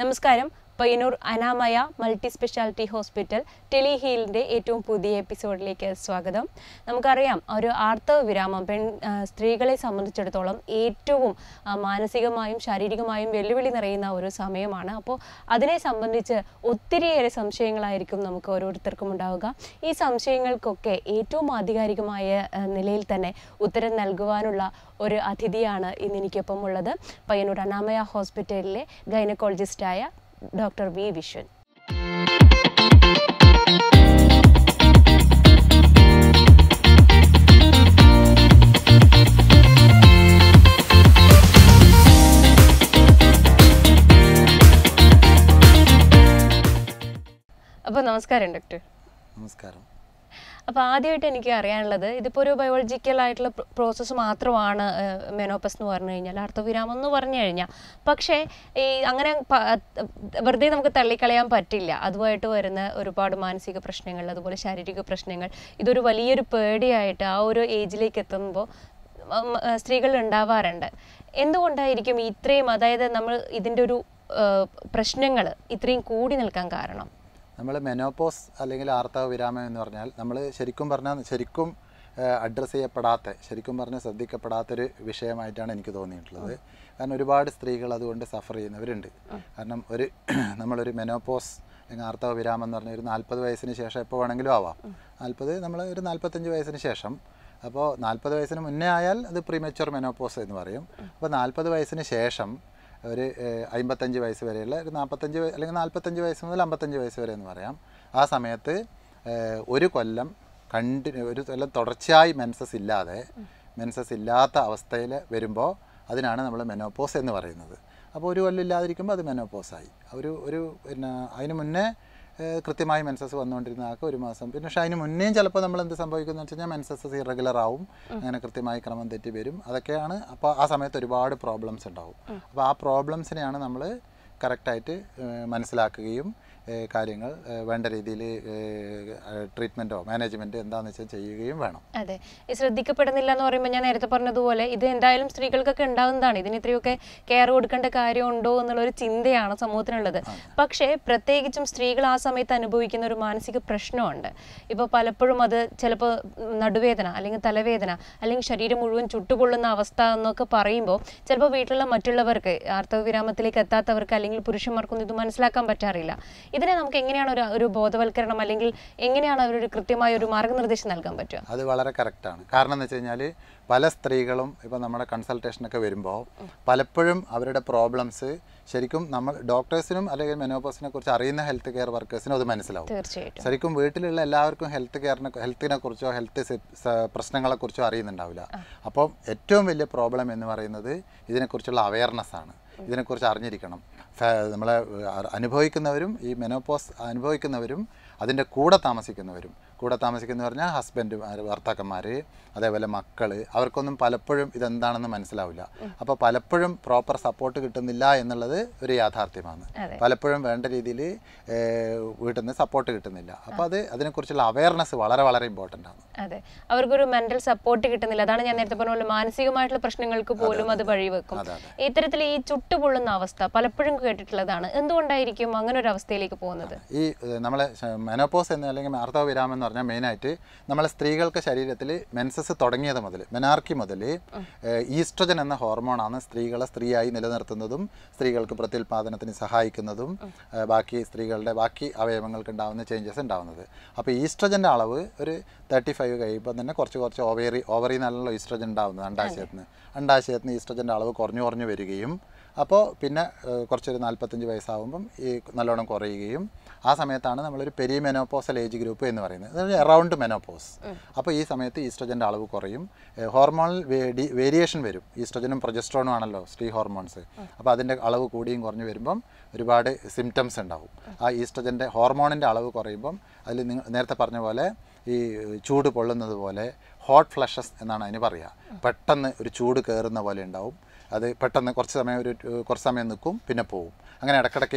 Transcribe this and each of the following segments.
നമസ്കാരം Payyanur Anamaya multi speciality hospital ടെലിഹീലിൻ്റെ ഏറ്റവും പുതിയ എപ്പിസോഡിലേക്ക് സ്വാഗതം നമുക്കറിയാം ഒരു ആർത്തവ വിരാമം പെൺ ആ, സ്ത്രീകളെ സംബന്ധിച്ചിടത്തോളം ഏറ്റവും ആ, മാനസികമായും ശാരീരികമായും വെല്ലുവിളി നിറയുന്ന ഒരു സമയമാണ് അപ്പോൾ അതിനെ സംബന്ധിച്ച് ഒത്തിരിയേറെ സംശയങ്ങളായിരിക്കും നമുക്ക് ഓരോരുത്തർക്കും ഉണ്ടാവുക ഈ സംശയങ്ങൾക്കൊക്കെ ഏറ്റവും ആധികാരികമായ ആ, നിലയിൽ തന്നെ ഉത്തരം നൽകുവാനുള്ള ഒരു അതിഥിയാണ് ഇന്ന് എനിക്കൊപ്പം ഉള്ളത് പയ്യന്നൂർ അനാമയ ഹോസ്പിറ്റലിലെ ഗൈനക്കോളജിസ്റ്റായ ഡോക്ടർ വി വിശ്വൻ അപ്പോൾ നമസ്കാരം ഡോക്ടർ നമസ്കാരം അപ്പോൾ ആദ്യമായിട്ട് എനിക്ക് അറിയാനുള്ളത് ഇതിപ്പോൾ ഒരു ബയോളജിക്കൽ ആയിട്ടുള്ള പ്രോസസ്സ് മാത്രമാണ് മെനോപ്പസ് എന്ന് പറഞ്ഞു കഴിഞ്ഞാൽ അർത്ഥവിരാമം എന്ന് പറഞ്ഞു കഴിഞ്ഞാൽ പക്ഷേ ഈ അങ്ങനെ പ- വെറുതെ നമുക്ക് തള്ളിക്കളയാൻ പറ്റില്ല അതുമായിട്ട് വരുന്ന ഒരുപാട് മാനസിക പ്രശ്നങ്ങൾ അതുപോലെ ശാരീരിക പ്രശ്നങ്ങൾ ഇതൊരു വലിയൊരു പേടിയായിട്ട് ആ ഒരു ഏജിലേക്ക് എത്തുമ്പോൾ സ്ത്രീകൾ ഉണ്ടാവാറുണ്ട് എന്തുകൊണ്ടായിരിക്കും ഇത്രയും അതായത് നമ്മൾ ഇതിൻ്റെ ഒരു പ്രശ്നങ്ങൾ ഇത്രയും കൂടി നിൽക്കാൻ കാരണം നമ്മൾ മെനോപോസ് അല്ലെങ്കിൽ ആർത്തവ വിരാമം എന്ന് പറഞ്ഞാൽ നമ്മൾ ശരിക്കും പറഞ്ഞാൽ ശരിക്കും അഡ്രസ്സ് ചെയ്യപ്പെടാത്ത ശരിക്കും പറഞ്ഞാൽ ശ്രദ്ധിക്കപ്പെടാത്തൊരു വിഷയമായിട്ടാണ് എനിക്ക് തോന്നിയിട്ടുള്ളത് കാരണം ഒരുപാട് സ്ത്രീകൾ അതുകൊണ്ട് സഫർ ചെയ്യുന്നവരുണ്ട് കാരണം ഒരു നമ്മളൊരു മെനോപോസ് അല്ലെങ്കിൽ ആർത്തവ വിരാമം എന്ന് പറഞ്ഞാൽ ഒരു നാൽപ്പത് വയസ്സിന് ശേഷം എപ്പോൾ വേണമെങ്കിലും ആവാം നാൽപ്പത് നമ്മൾ ഒരു നാൽപ്പത്തഞ്ച് വയസ്സിന് ശേഷം അപ്പോൾ നാൽപ്പത് വയസ്സിന് മുന്നേ ആയാൽ അത് പ്രീമച്വർ മെനോപോസ് എന്ന് പറയും അപ്പോൾ നാൽപ്പത് വയസ്സിന് ശേഷം ഒരു ഏഹ്, അമ്പത്തഞ്ച് വയസ്സ് വരെയുള്ള ഒരു നാൽപ്പത്തഞ്ച് വയ- അല്ലെങ്കിൽ നാൽപ്പത്തഞ്ച് വയസ്സ് മുതൽ അമ്പത്തഞ്ച് വയസ്സ് വരെ എന്ന് പറയാം ആ സമയത്ത് ഏഹ്, ഒരു കൊല്ലം കണ്ടിന്യൂ ഒരു കൊല്ലം തുടർച്ചയായി മെൻസസ് ഇല്ലാതെ മെൻസസ് ഇല്ലാത്ത അവസ്ഥയിൽ വരുമ്പോൾ അതിനാണ് നമ്മൾ മെനോപോസ് എന്ന് പറയുന്നത് അപ്പോൾ ഒരു കൊല്ലം ഇല്ലാതിരിക്കുമ്പോൾ അത് മെനോപോസായി ഒരു ഒരു പിന്നെ അതിന് മുന്നേ ഏഹ്, കൃത്യമായി മെൻസസ് വന്നുകൊണ്ടിരുന്ന ആൾക്ക് ഒരു മാസം പിന്നെ പക്ഷേ അതിന് മുന്നേയും ചിലപ്പോൾ നമ്മൾ എന്ത് സംഭവിക്കുന്നു വെച്ച് കഴിഞ്ഞാൽ മെൻസസ് ഇറഗുലർ ആവും അങ്ങനെ കൃത്യമായി ക്രമം തെറ്റി വരും അതൊക്കെയാണ് അപ്പോൾ ആ സമയത്ത് ഒരുപാട് പ്രോബ്ലംസ് ഉണ്ടാവും അപ്പോൾ ആ പ്രോബ്ലംസിനെയാണ് നമ്മൾ കറക്റ്റായിട്ട് മനസ്സിലാക്കുകയും ഏഹ്, കാര്യങ്ങൾ ഏഹ്, വേണ്ട രീതിയിൽ ട്രീറ്റ്മെൻറ്റോ മാനേജ്മെൻറ്റ് എന്താണെന്ന് വെച്ചാൽ ചെയ്യുകയും വേണം അതെ ഈ ശ്രദ്ധിക്കപ്പെടുന്നില്ല എന്ന് പറയുമ്പോൾ ഞാൻ നേരത്തെ പറഞ്ഞതുപോലെ ഇത് എന്തായാലും സ്ത്രീകൾക്കൊക്കെ ഉണ്ടാകുന്നതാണ് ഇതിന് ഇത്രയൊക്കെ കെയർ കൊടുക്കേണ്ട കാര്യമുണ്ടോ എന്നുള്ള ഒരു ചിന്തയാണ് സമൂഹത്തിനുള്ളത് പക്ഷേ പ്രത്യേകിച്ചും സ്ത്രീകൾ ആ സമയത്ത് അനുഭവിക്കുന്ന ഒരു മാനസിക പ്രശ്നമുണ്ട് ഇപ്പോൾ പലപ്പോഴും അത് ചിലപ്പോൾ നടുവേദന അല്ലെങ്കിൽ തലവേദന അല്ലെങ്കിൽ ശരീരം മുഴുവൻ ചുട്ടുപൊള്ളുന്ന അവസ്ഥ എന്നൊക്കെ പറയുമ്പോൾ ചിലപ്പോൾ വീട്ടിലുള്ള മറ്റുള്ളവർക്ക് ആർത്തവ വിരാമത്തിലേക്ക് എത്താത്തവർക്ക് അല്ലെങ്കിൽ പുരുഷന്മാർക്കൊന്നും ഇത് മനസ്സിലാക്കാൻ പറ്റാറില്ല ഇതിനെ നമുക്ക് എങ്ങനെയാണ് ഒരു ഒരു ബോധവൽക്കരണം അല്ലെങ്കിൽ എങ്ങനെയാണ് അവരൊരു കൃത്യമായ ഒരു മാർഗനിർദ്ദേശം നൽകാൻ പറ്റുക അത് വളരെ കറക്റ്റാണ് കാരണം എന്ന് വെച്ച് കഴിഞ്ഞാൽ പല സ്ത്രീകളും ഇപ്പോൾ നമ്മുടെ കൺസൾട്ടേഷനൊക്കെ വരുമ്പോൾ പലപ്പോഴും അവരുടെ പ്രോബ്ലംസ് ശരിക്കും നമ്മൾ ഡോക്ടേഴ്സിനും അല്ലെങ്കിൽ മെനോപോസിനെ കുറിച്ച് അറിയുന്ന ഹെൽത്ത് കെയർ വർക്കേഴ്സിനും അത് മനസ്സിലാവും തീർച്ചയായിട്ടും ശരിക്കും വീട്ടിലുള്ള എല്ലാവർക്കും ഹെൽത്ത് കെയറിനെ ഹെൽത്തിനെ കുറിച്ചോ ഹെൽത്ത് പ്രശ്നങ്ങളെക്കുറിച്ചോ അറിയുന്നുണ്ടാവില്ല അപ്പം ഏറ്റവും വലിയ പ്രോബ്ലം എന്ന് പറയുന്നത് ഇതിനെക്കുറിച്ചുള്ള അവയർനെസ് ആണ് ഇതിനെക്കുറിച്ച് അറിഞ്ഞിരിക്കണം ഫാ- നമ്മളെ അ- അനുഭവിക്കുന്നവരും ഈ മെനോപോസ് അനുഭവിക്കുന്നവരും അതിൻ്റെ കൂടെ താമസിക്കുന്നവരും കൂടെ താമസിക്കുന്ന പറഞ്ഞാൽ ഹസ്ബൻഡുമാർ ഭർത്താക്കന്മാർ അതേപോലെ മക്കൾ അവർക്കൊന്നും പലപ്പോഴും ഇതെന്താണെന്ന് മനസ്സിലാവില്ല അപ്പോൾ പലപ്പോഴും പ്രോപ്പർ സപ്പോർട്ട് കിട്ടുന്നില്ല എന്നുള്ളത് ഒരു യാഥാർത്ഥ്യമാണ് അതെ. പലപ്പോഴും വേണ്ട രീതിയിൽ വീട്ടിൽ നിന്ന് സപ്പോർട്ട് കിട്ടുന്നില്ല അപ്പോൾ അത് അതിനെക്കുറിച്ചുള്ള അവയർനെസ് വളരെ വളരെ ഇമ്പോർട്ടൻ്റ് ആണ് അതെ അവർക്കൊരു മെന്റൽ സപ്പോർട്ട് കിട്ടുന്നില്ല അതാണ് ഞാൻ നേരത്തെ പറഞ്ഞ പോലെ മാനസികമായിട്ടുള്ള പ്രശ്നങ്ങൾക്ക് പോലും അത് വഴിവെക്കും അതെ അതെ ഇത്തരത്തിൽ ഈ ചുട്ടുപൊള്ളുന്ന അവസ്ഥ പലപ്പോഴും കേട്ടിട്ടുള്ളതാണ് എന്തുകൊണ്ടായിരിക്കും അങ്ങനെ ഒരു അവസ്ഥയിലേക്ക് പോകുന്നത് ഈ ഏഹ്, നമ്മളെ മെനോപോസ് എന്ന് അല്ലെങ്കിൽ ആർത്തവ വിരാമം എന്ന് പറഞ്ഞാൽ മെയിനായിട്ട് നമ്മളെ സ്ത്രീകൾക്ക് ശരീരത്തിൽ മെൻസസ് തുടങ്ങിയത് മുതൽ മെനാർക്കി മുതൽ ഈസ്ട്രജൻ എന്ന ഹോർമോണാണ് സ്ത്രീകളെ സ്ത്രീയായി നിലനിർത്തുന്നതും സ്ത്രീകൾക്ക് പ്രത്യുൽപാദനത്തിന് സഹായിക്കുന്നതും ഏഹ്, ബാക്കി സ്ത്രീകളുടെ ബാക്കി അവയവങ്ങൾക്ക് ഉണ്ടാകുന്ന ചേഞ്ചസ് ഉണ്ടാകുന്നത് അപ്പോൾ ഈസ്ട്രജൻ്റെ അളവ് ഒരു തേർട്ടി ഫൈവ് കഴിയുമ്പോൾ തന്നെ കുറച്ച് കുറച്ച് ഓവറി ഓവറി നല്ല ഈസ്ട്രജൻ ഉണ്ടാകുന്നത് അണ്ടാശയത്തിന് അണ്ടാശയത്തിന് ഈസ്ട്രജൻ്റെ അളവ് കുറഞ്ഞു കുറഞ്ഞു വരികയും അപ്പോൾ പിന്നെ ഏഹ്, കുറച്ചൊരു നാൽപ്പത്തഞ്ച് വയസ്സാകുമ്പം ഈ നല്ലോണം കുറയുകയും ആ സമയത്താണ് നമ്മളൊരു പെരിമെനോപോസൽ ഏജ് ഗ്രൂപ്പ് എന്ന് പറയുന്നത് അതായത് എറൗണ്ട് മെനോപോസ് അപ്പോൾ ഈ സമയത്ത് ഈസ്ട്രജൻ്റെ അളവ് കുറയും ഏഹ്, ഹോർമോണൽ വേരിയേഷൻ വരും ഈസ്ട്രജനും പ്രൊജസ്ട്രോണും ആണല്ലോ സ്ത്രീ ഹോർമോൺസ് അപ്പോൾ അതിൻ്റെ അളവ് കൂടിയും കുറഞ്ഞു വരുമ്പം ഒരുപാട് സിംറ്റംസ് ഉണ്ടാവും ആ ഈസ്ട്രജൻ്റെ ഹോർമോണിൻ്റെ അളവ് കുറയുമ്പം അതിൽ നിങ്ങൾ നേരത്തെ പറഞ്ഞ പോലെ ഈ ചൂട് പൊള്ളുന്നത് പോലെ ഹോട്ട് ഫ്ലഷസ് എന്നാണ് അതിന് പറയുക പെട്ടെന്ന് ഒരു ചൂട് കയറുന്ന പോലെ ഉണ്ടാവും അത് പെട്ടെന്ന് കുറച്ച് സമയം ഒരു കുറച്ച് സമയം നിൽക്കും പിന്നെ പോവും അങ്ങനെ ഇടക്കിടക്കേ വരും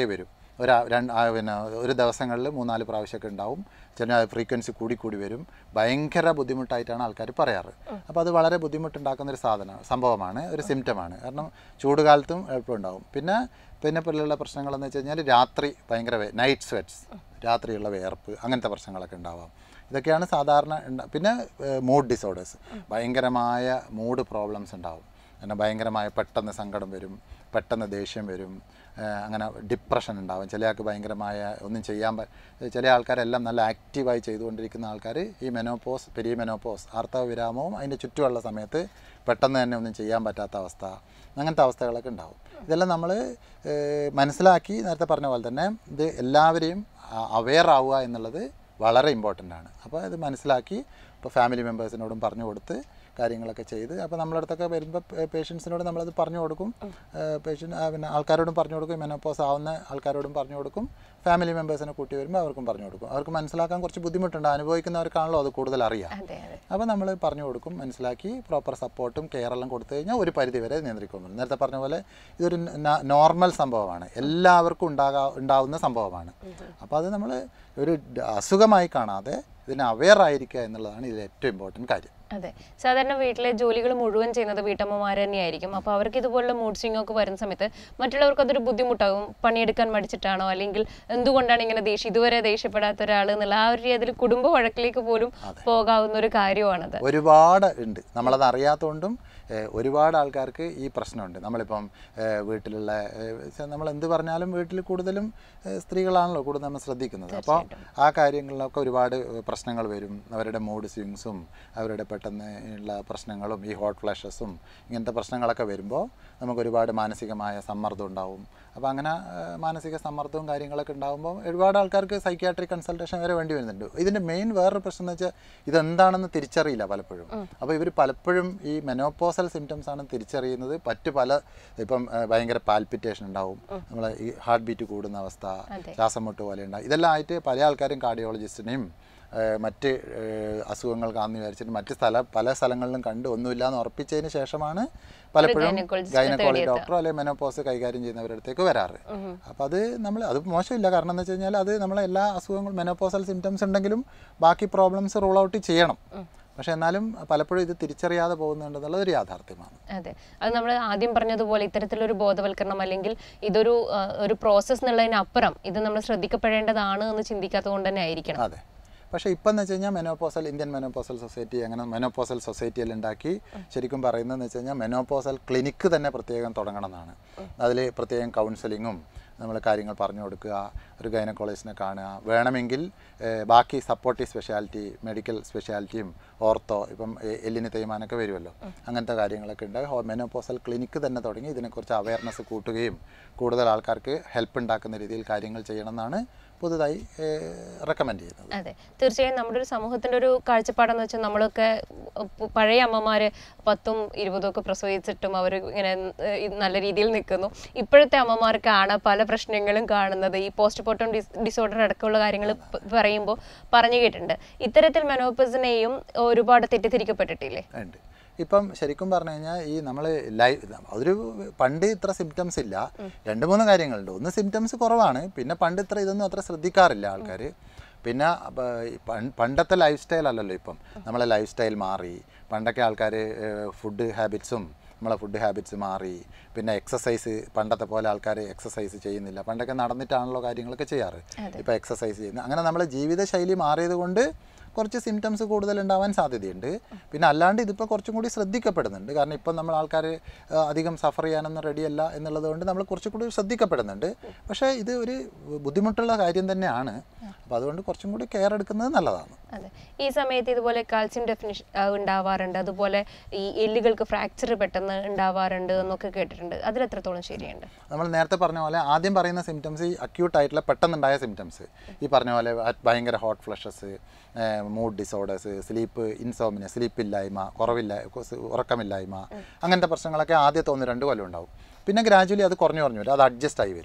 ഒരു രണ്ട് ആ, പിന്നെ ഒരു ദിവസങ്ങളിൽ മൂന്നാല് പ്രാവശ്യമൊക്കെ ഉണ്ടാവും ചില ഫ്രീക്വൻസി കൂടി കൂടി വരും ഭയങ്കര ബുദ്ധിമുട്ടായിട്ടാണ് ആൾക്കാർ പറയാറ് അപ്പോൾ അത് വളരെ ബുദ്ധിമുട്ടുണ്ടാക്കുന്ന ഒരു സാധനമാണ് സംഭവമാണ് ഒരു സിംറ്റമാണ് കാരണം ചൂട് കാലത്തും എളുപ്പമുണ്ടാവും പിന്നെ പിന്നെ പോലെയുള്ള പ്രശ്നങ്ങളെന്ന് വെച്ച് കഴിഞ്ഞാൽ രാത്രി ഭയങ്കര നൈറ്റ് സ്വെറ്റ്സ് രാത്രിയുള്ള വിയർപ്പ് അങ്ങനത്തെ പ്രശ്നങ്ങളൊക്കെ ഉണ്ടാവാം ഇതൊക്കെയാണ് സാധാരണ ഉണ്ട- പിന്നെ മൂഡ് ഡിസോർഡേഴ്സ് ഭയങ്കരമായ മൂഡ് പ്രോബ്ലംസ് ഉണ്ടാവും പിന്നെ ഭയങ്കരമായ പെട്ടെന്ന് സങ്കടം വരും പെട്ടെന്ന് ദേഷ്യം വരും ഏഹ് അങ്ങനെ ഡിപ്രഷൻ ഉണ്ടാവും ചില ആൾക്ക് ഭയങ്കരമായ ഒന്നും ചെയ്യാൻ പ ചില ആൾക്കാരെല്ലാം നല്ല ആക്റ്റീവായി ചെയ്തുകൊണ്ടിരിക്കുന്ന ആൾക്കാർ ഈ മെനോപോസ് പെരിയ മെനോപോസ് ആർത്തവ വിരാമവും അതിൻ്റെ ചുറ്റുമുള്ള സമയത്ത് പെട്ടെന്ന് തന്നെ ഒന്നും ചെയ്യാൻ പറ്റാത്ത അവസ്ഥ അങ്ങനത്തെ അവസ്ഥകളൊക്കെ ഉണ്ടാവും ഇതെല്ലാം നമ്മൾ മനസ്സിലാക്കി നേരത്തെ പറഞ്ഞ പോലെ തന്നെ ഇത് എല്ലാവരെയും അവെയർ ആവുക എന്നുള്ളത് വളരെ ഇമ്പോർട്ടൻ്റ് ആണ് അപ്പോൾ ഇത് മനസ്സിലാക്കി ഇപ്പോൾ ഫാമിലി മെമ്പേഴ്സിനോടും പറഞ്ഞു കൊടുത്ത് കാര്യങ്ങളൊക്കെ ചെയ്ത് അപ്പോൾ നമ്മളെ അടുത്തൊക്കെ വരുമ്പോൾ പേഷ്യൻസിനോട് നമ്മളത് പറഞ്ഞു കൊടുക്കും പേഷ്യൻ പിന്നെ ആൾക്കാരോടും പറഞ്ഞു കൊടുക്കും മെനോപ്പോസ് ആവുന്ന ആൾക്കാരോടും പറഞ്ഞു കൊടുക്കും ഫാമിലി മെമ്പേഴ്സിനെ കൂട്ടി വരുമ്പോൾ അവർക്കും പറഞ്ഞു കൊടുക്കും അവർക്ക് മനസ്സിലാക്കാൻ കുറച്ച് ബുദ്ധിമുട്ടുണ്ട് അനുഭവിക്കുന്നവർക്കാണല്ലോ അത് കൂടുതൽ അറിയാം അതെ അതെ അപ്പോൾ നമ്മൾ പറഞ്ഞു കൊടുക്കും മനസ്സിലാക്കി പ്രോപ്പർ സപ്പോർട്ടും കെയർ എല്ലാം കൊടുത്തു കഴിഞ്ഞാൽ ഒരു പരിധി വരെ നിയന്ത്രിക്കാൻ പറ്റും നേരത്തെ പറഞ്ഞ പോലെ ഇതൊരു നോർമൽ സംഭവമാണ് എല്ലാവർക്കും ഉണ്ടാകാ ഉണ്ടാവുന്ന സംഭവമാണ് അപ്പോൾ അത് നമ്മൾ ഒരു ഡ- അസുഖമായി കാണാതെ ഇതിന് അവെയർ ആയിരിക്കുക എന്നുള്ളതാണ് ഇതിൽ ഏറ്റവും ഇമ്പോർട്ടൻറ്റ് കാര്യം അതെ സാധാരണ വീട്ടിലെ ജോലികൾ മുഴുവൻ ചെയ്യുന്നത് വീട്ടമ്മമാർ തന്നെയായിരിക്കും അപ്പോൾ അവർക്ക് ഇതുപോലുള്ള മൂഡ് സ്വിംഗ് ഒക്കെ വരുന്ന സമയത്ത് മറ്റുള്ളവർക്ക് അതൊരു ബുദ്ധിമുട്ടാകും പണിയെടുക്കാൻ മടിച്ചിട്ടാണോ അല്ലെങ്കിൽ എന്തുകൊണ്ടാണ് ഇങ്ങനെ ദേഷ്യം ഇതുവരെ ദേഷ്യപ്പെടാത്ത ഒരാൾ എന്നുള്ള ആ ഒരു രീതിയിൽ കുടുംബ വഴക്കിലേക്ക് പോലും പോകാവുന്ന ഒരു കാര്യമാണത് ഒരുപാട് ഉണ്ട് നമ്മളത് അറിയാത്തതുകൊണ്ടും ഏഹ്, ഒരുപാട് ആൾക്കാർക്ക് ഈ പ്രശ്നമുണ്ട് നമ്മളിപ്പം ഏഹ്, വീട്ടിലുള്ള ഏഹ്, നമ്മൾ എന്ത് പറഞ്ഞാലും വീട്ടിൽ കൂടുതലും ഏഹ്, സ്ത്രീകളാണല്ലോ കൂടുതൽ നമ്മൾ ശ്രദ്ധിക്കുന്നത് അപ്പോൾ ആ കാര്യങ്ങളിലൊക്കെ ഒരുപാട് പ്രശ്നങ്ങൾ വരും അവരുടെ മൂഡ് സ്വിങ്സും അവരുടെ പെട്ടെന്ന് ഉള്ള പ്രശ്നങ്ങളും ഈ ഹോട്ട് ഫ്ലാഷസും ഇങ്ങനത്തെ പ്രശ്നങ്ങളൊക്കെ വരുമ്പോൾ നമുക്ക് ഒരുപാട് മാനസികമായ സമ്മർദ്ദം ഉണ്ടാവും അപ്പോൾ അങ്ങനെ ഏഹ്, മാനസിക സമ്മർദ്ദവും കാര്യങ്ങളൊക്കെ ഉണ്ടാകുമ്പോൾ ഒരുപാട് ആൾക്കാർക്ക് സൈക്യാട്രിക് കൺസൾട്ടേഷൻ വരെ വേണ്ടി വരുന്നുണ്ട് ഇതിൻ്റെ മെയിൻ വേറൊരു പ്രശ്നം എന്ന് വെച്ചാൽ ഇതെന്താണെന്ന് തിരിച്ചറിയില്ല പലപ്പോഴും അപ്പോൾ ഇവർ പലപ്പോഴും ഈ മെനോപ്പോസൽ സിംറ്റംസ് ആണ് തിരിച്ചറിയുന്നത് മറ്റ് പല ഇപ്പം ഏഹ്, ഭയങ്കര പാൽപിറ്റേഷൻ ഉണ്ടാവും നമ്മൾ ഈ ഹാർട്ട് ബീറ്റ് കൂടുന്ന അവസ്ഥ അതെ. ശ്വാസം മുട്ട് പോലെ ഉണ്ടാവും ഇതെല്ലാം ആയിട്ട് പല ആൾക്കാരും കാർഡിയോളജിസ്റ്റിനെയും ഏഹ്, മറ്റ് ഏഹ്, അസുഖങ്ങൾക്കാന്ന് വിചാരിച്ചിട്ട് മറ്റ് സ്ഥല പല സ്ഥലങ്ങളിലും കണ്ട് ഒന്നുമില്ല എന്ന് ഉറപ്പിച്ചതിന് ശേഷമാണ് പലപ്പോഴും gynecologist നെ ഗൈനക്കോളജി തേടിയെത്തുക. ഡോക്ടറോ അല്ലെങ്കിൽ മെനോപോസ് കൈകാര്യം ചെയ്യുന്നവരുടെ അടുത്തേക്ക് വരാറ് അപ്പോൾ അത് നമ്മൾ അത് മോശമില്ല കാരണം എന്ന് വെച്ച് കഴിഞ്ഞാൽ അത് നമ്മളെ എല്ലാ അസുഖങ്ങളും മെനോപോസൽ സിംറ്റംസ് ഉണ്ടെങ്കിലും ബാക്കി പ്രോബ്ലംസ് റൂൾ ഔട്ട് ചെയ്യണം പക്ഷേ എന്നാലും പലപ്പോഴും ഇത് തിരിച്ചറിയാതെ പോകുന്നുണ്ടെന്നുള്ളത് ഒരു യാഥാർത്ഥ്യമാണ് അതെ അത് നമ്മൾ ആദ്യം പറഞ്ഞതുപോലെ ഇത്തരത്തിലൊരു ബോധവൽക്കരണം അല്ലെങ്കിൽ ഇതൊരു ആ, ഒരു പ്രോസസ്സ് എന്നുള്ളതിനപ്പുറം ഇത് നമ്മൾ ശ്രദ്ധിക്കപ്പെടേണ്ടതാണ് എന്ന് ചിന്തിക്കാത്തത് കൊണ്ട് തന്നെ ആയിരിക്കണം അതെ പക്ഷേ ഇപ്പം എന്ന് വെച്ച് കഴിഞ്ഞാൽ മെനോപോസൽ ഇന്ത്യൻ മെനോപോസൽ സൊസൈറ്റി അങ്ങനെ മെനോപോസൽ സൊസൈറ്റിയിൽ ഉണ്ടാക്കി ശരിക്കും പറയുന്നതെന്ന് വെച്ച് കഴിഞ്ഞാൽ മെനോപോസൽ ക്ലിനിക്ക് തന്നെ പ്രത്യേകം തുടങ്ങണം എന്നാണ് അതിൽ പ്രത്യേകം കൗൺസിലിങ്ങും നമ്മൾ കാര്യങ്ങൾ പറഞ്ഞു കൊടുക്കുക ഒരു ഗൈനക്കോളജിസ്റ്റിനെ കാണുക വേണമെങ്കിൽ ഏഹ്, ബാക്കി സപ്പോർട്ടീവ് സ്പെഷ്യാലിറ്റി മെഡിക്കൽ സ്പെഷ്യാലിറ്റിയും ഓർത്തോ ഇപ്പം എ- എല്ലിന് തേയ്മാനൊക്കെ വരുമല്ലോ അങ്ങനത്തെ കാര്യങ്ങളൊക്കെ ഉണ്ട് ഹോ- മെനോപോസൽ ക്ലിനിക്ക് തന്നെ തുടങ്ങി ഇതിനെക്കുറിച്ച് അവയർനെസ് കൂട്ടുകയും കൂടുതൽ ആൾക്കാർക്ക് ഹെൽപ്പ് ഉണ്ടാക്കുന്ന രീതിയിൽ കാര്യങ്ങൾ ചെയ്യണമെന്നാണ് പുതുതായി റെക്കമെൻഡ് ചെയ്യുന്നത് അതെ തീർച്ചയായും നമ്മുടെ ഒരു സമൂഹത്തിന്റെ ഒരു കാഴ്ചപ്പാടെന്ന് വെച്ചാൽ നമ്മളൊക്കെ പ- പഴയ അമ്മമാര് പത്തും ഇരുപതും ഒക്കെ പ്രസവിച്ചിട്ടും അവർ ഇങ്ങനെ ഏഹ്, ഈ നല്ല രീതിയിൽ നിൽക്കുന്നു ഇപ്പോഴത്തെ അമ്മമാർക്കാണ് പല പ്രശ്നങ്ങളും കാണുന്നത് ഈ പോസ്റ്റ്മോർട്ടം ഡിസോർഡർ അടക്കമുള്ള കാര്യങ്ങൾ പറയുമ്പോൾ പറഞ്ഞു കേട്ടിട്ടുണ്ട് ഇത്തരത്തിൽ മെനോപ്പസിനെയും ഒരുപാട് തെറ്റിദ്ധരിക്കപ്പെട്ടിട്ടില്ലേ ഉണ്ട് ഇപ്പം ശരിക്കും പറഞ്ഞു കഴിഞ്ഞാൽ ഈ നമ്മൾ ലൈവ് അതൊരു പണ്ട് ഇത്ര സിംറ്റംസ് ഇല്ല രണ്ട് മൂന്ന് കാര്യങ്ങളുണ്ട് ഒന്ന് സിംറ്റംസ് കുറവാണ് പിന്നെ പണ്ട് ഇത്ര ഇതൊന്നും അത്ര ശ്രദ്ധിക്കാറില്ല ആൾക്കാർ പിന്നെ അപ്പ ഈ പൺ- പണ്ടത്തെ ലൈഫ് സ്റ്റൈൽ അല്ലല്ലോ ഇപ്പം നമ്മളെ ലൈഫ് സ്റ്റൈൽ മാറി പണ്ടൊക്കെ ആൾക്കാർ ഫുഡ് ഹാബിറ്റ്സും നമ്മളെ ഫുഡ് ഹാബിറ്റ്സ് മാറി പിന്നെ എക്സസൈസ് പണ്ടത്തെ പോലെ ആൾക്കാർ എക്സസൈസ് ചെയ്യുന്നില്ല പണ്ടൊക്കെ നടന്നിട്ടാണല്ലോ കാര്യങ്ങളൊക്കെ ചെയ്യാറ് ഇപ്പോൾ എക്സസൈസ് ചെയ്യുന്നത് അങ്ങനെ നമ്മളെ ജീവിതശൈലി മാറിയത് കൊണ്ട് കുറച്ച് സിംറ്റംസ് കൂടുതൽ ഉണ്ടാവാൻ സാധ്യതയുണ്ട് പിന്നെ അല്ലാണ്ട് ഇതിപ്പോൾ കുറച്ചും കൂടി ശ്രദ്ധിക്കപ്പെടുന്നുണ്ട് കാരണം ഇപ്പം നമ്മൾ ആൾക്കാർ അധികം സഫർ ചെയ്യാനൊന്നും റെഡിയല്ല എന്നുള്ളത് കൊണ്ട് നമ്മൾ കുറച്ചും കൂടി ശ്രദ്ധിക്കപ്പെടുന്നുണ്ട് പക്ഷേ ഇത് ഒരു ബുദ്ധിമുട്ടുള്ള കാര്യം തന്നെയാണ് അപ്പോൾ അതുകൊണ്ട് കുറച്ചും കൂടി കെയർ എടുക്കുന്നത് നല്ലതാണ് അതെ ഈ സമയത്ത് ഇതുപോലെ കാൽസ്യം ഡെഫിനിഷൻ ഉണ്ടാവാറുണ്ട് അതുപോലെ ഈ എല്ലുകൾക്ക് ഫ്രാക്ചർ പെട്ടെന്ന് ഉണ്ടാവാറുണ്ട് എന്നൊക്കെ കേട്ടിട്ടുണ്ട് അതിൽ എത്രത്തോളം ശരിയുണ്ട് നമ്മൾ നേരത്തെ പറഞ്ഞ പോലെ ആദ്യം പറയുന്ന സിംറ്റംസ് ഈ അക്യൂട്ട് ആയിട്ടുള്ള പെട്ടെന്നുണ്ടായ സിംറ്റംസ് ഈ പറഞ്ഞ പോലെ അ- ഭയങ്കര hot flushes mood disorders sleep insomnia സ്ലീപ്പില്ലായ്മ കുറവില്ല കൊസ്- ഉറക്കമില്ലായ്മ അങ്ങനത്തെ പ്രശ്നങ്ങളൊക്കെ ആദ്യത്തെ ഒന്ന് രണ്ട് കൊല്ലം ഉണ്ടാവും പിന്നെ ഗ്രാജുവലി അത് കുറഞ്ഞു കുറഞ്ഞു വരും അത് അഡ്ജസ്റ്റ് ആയി വരും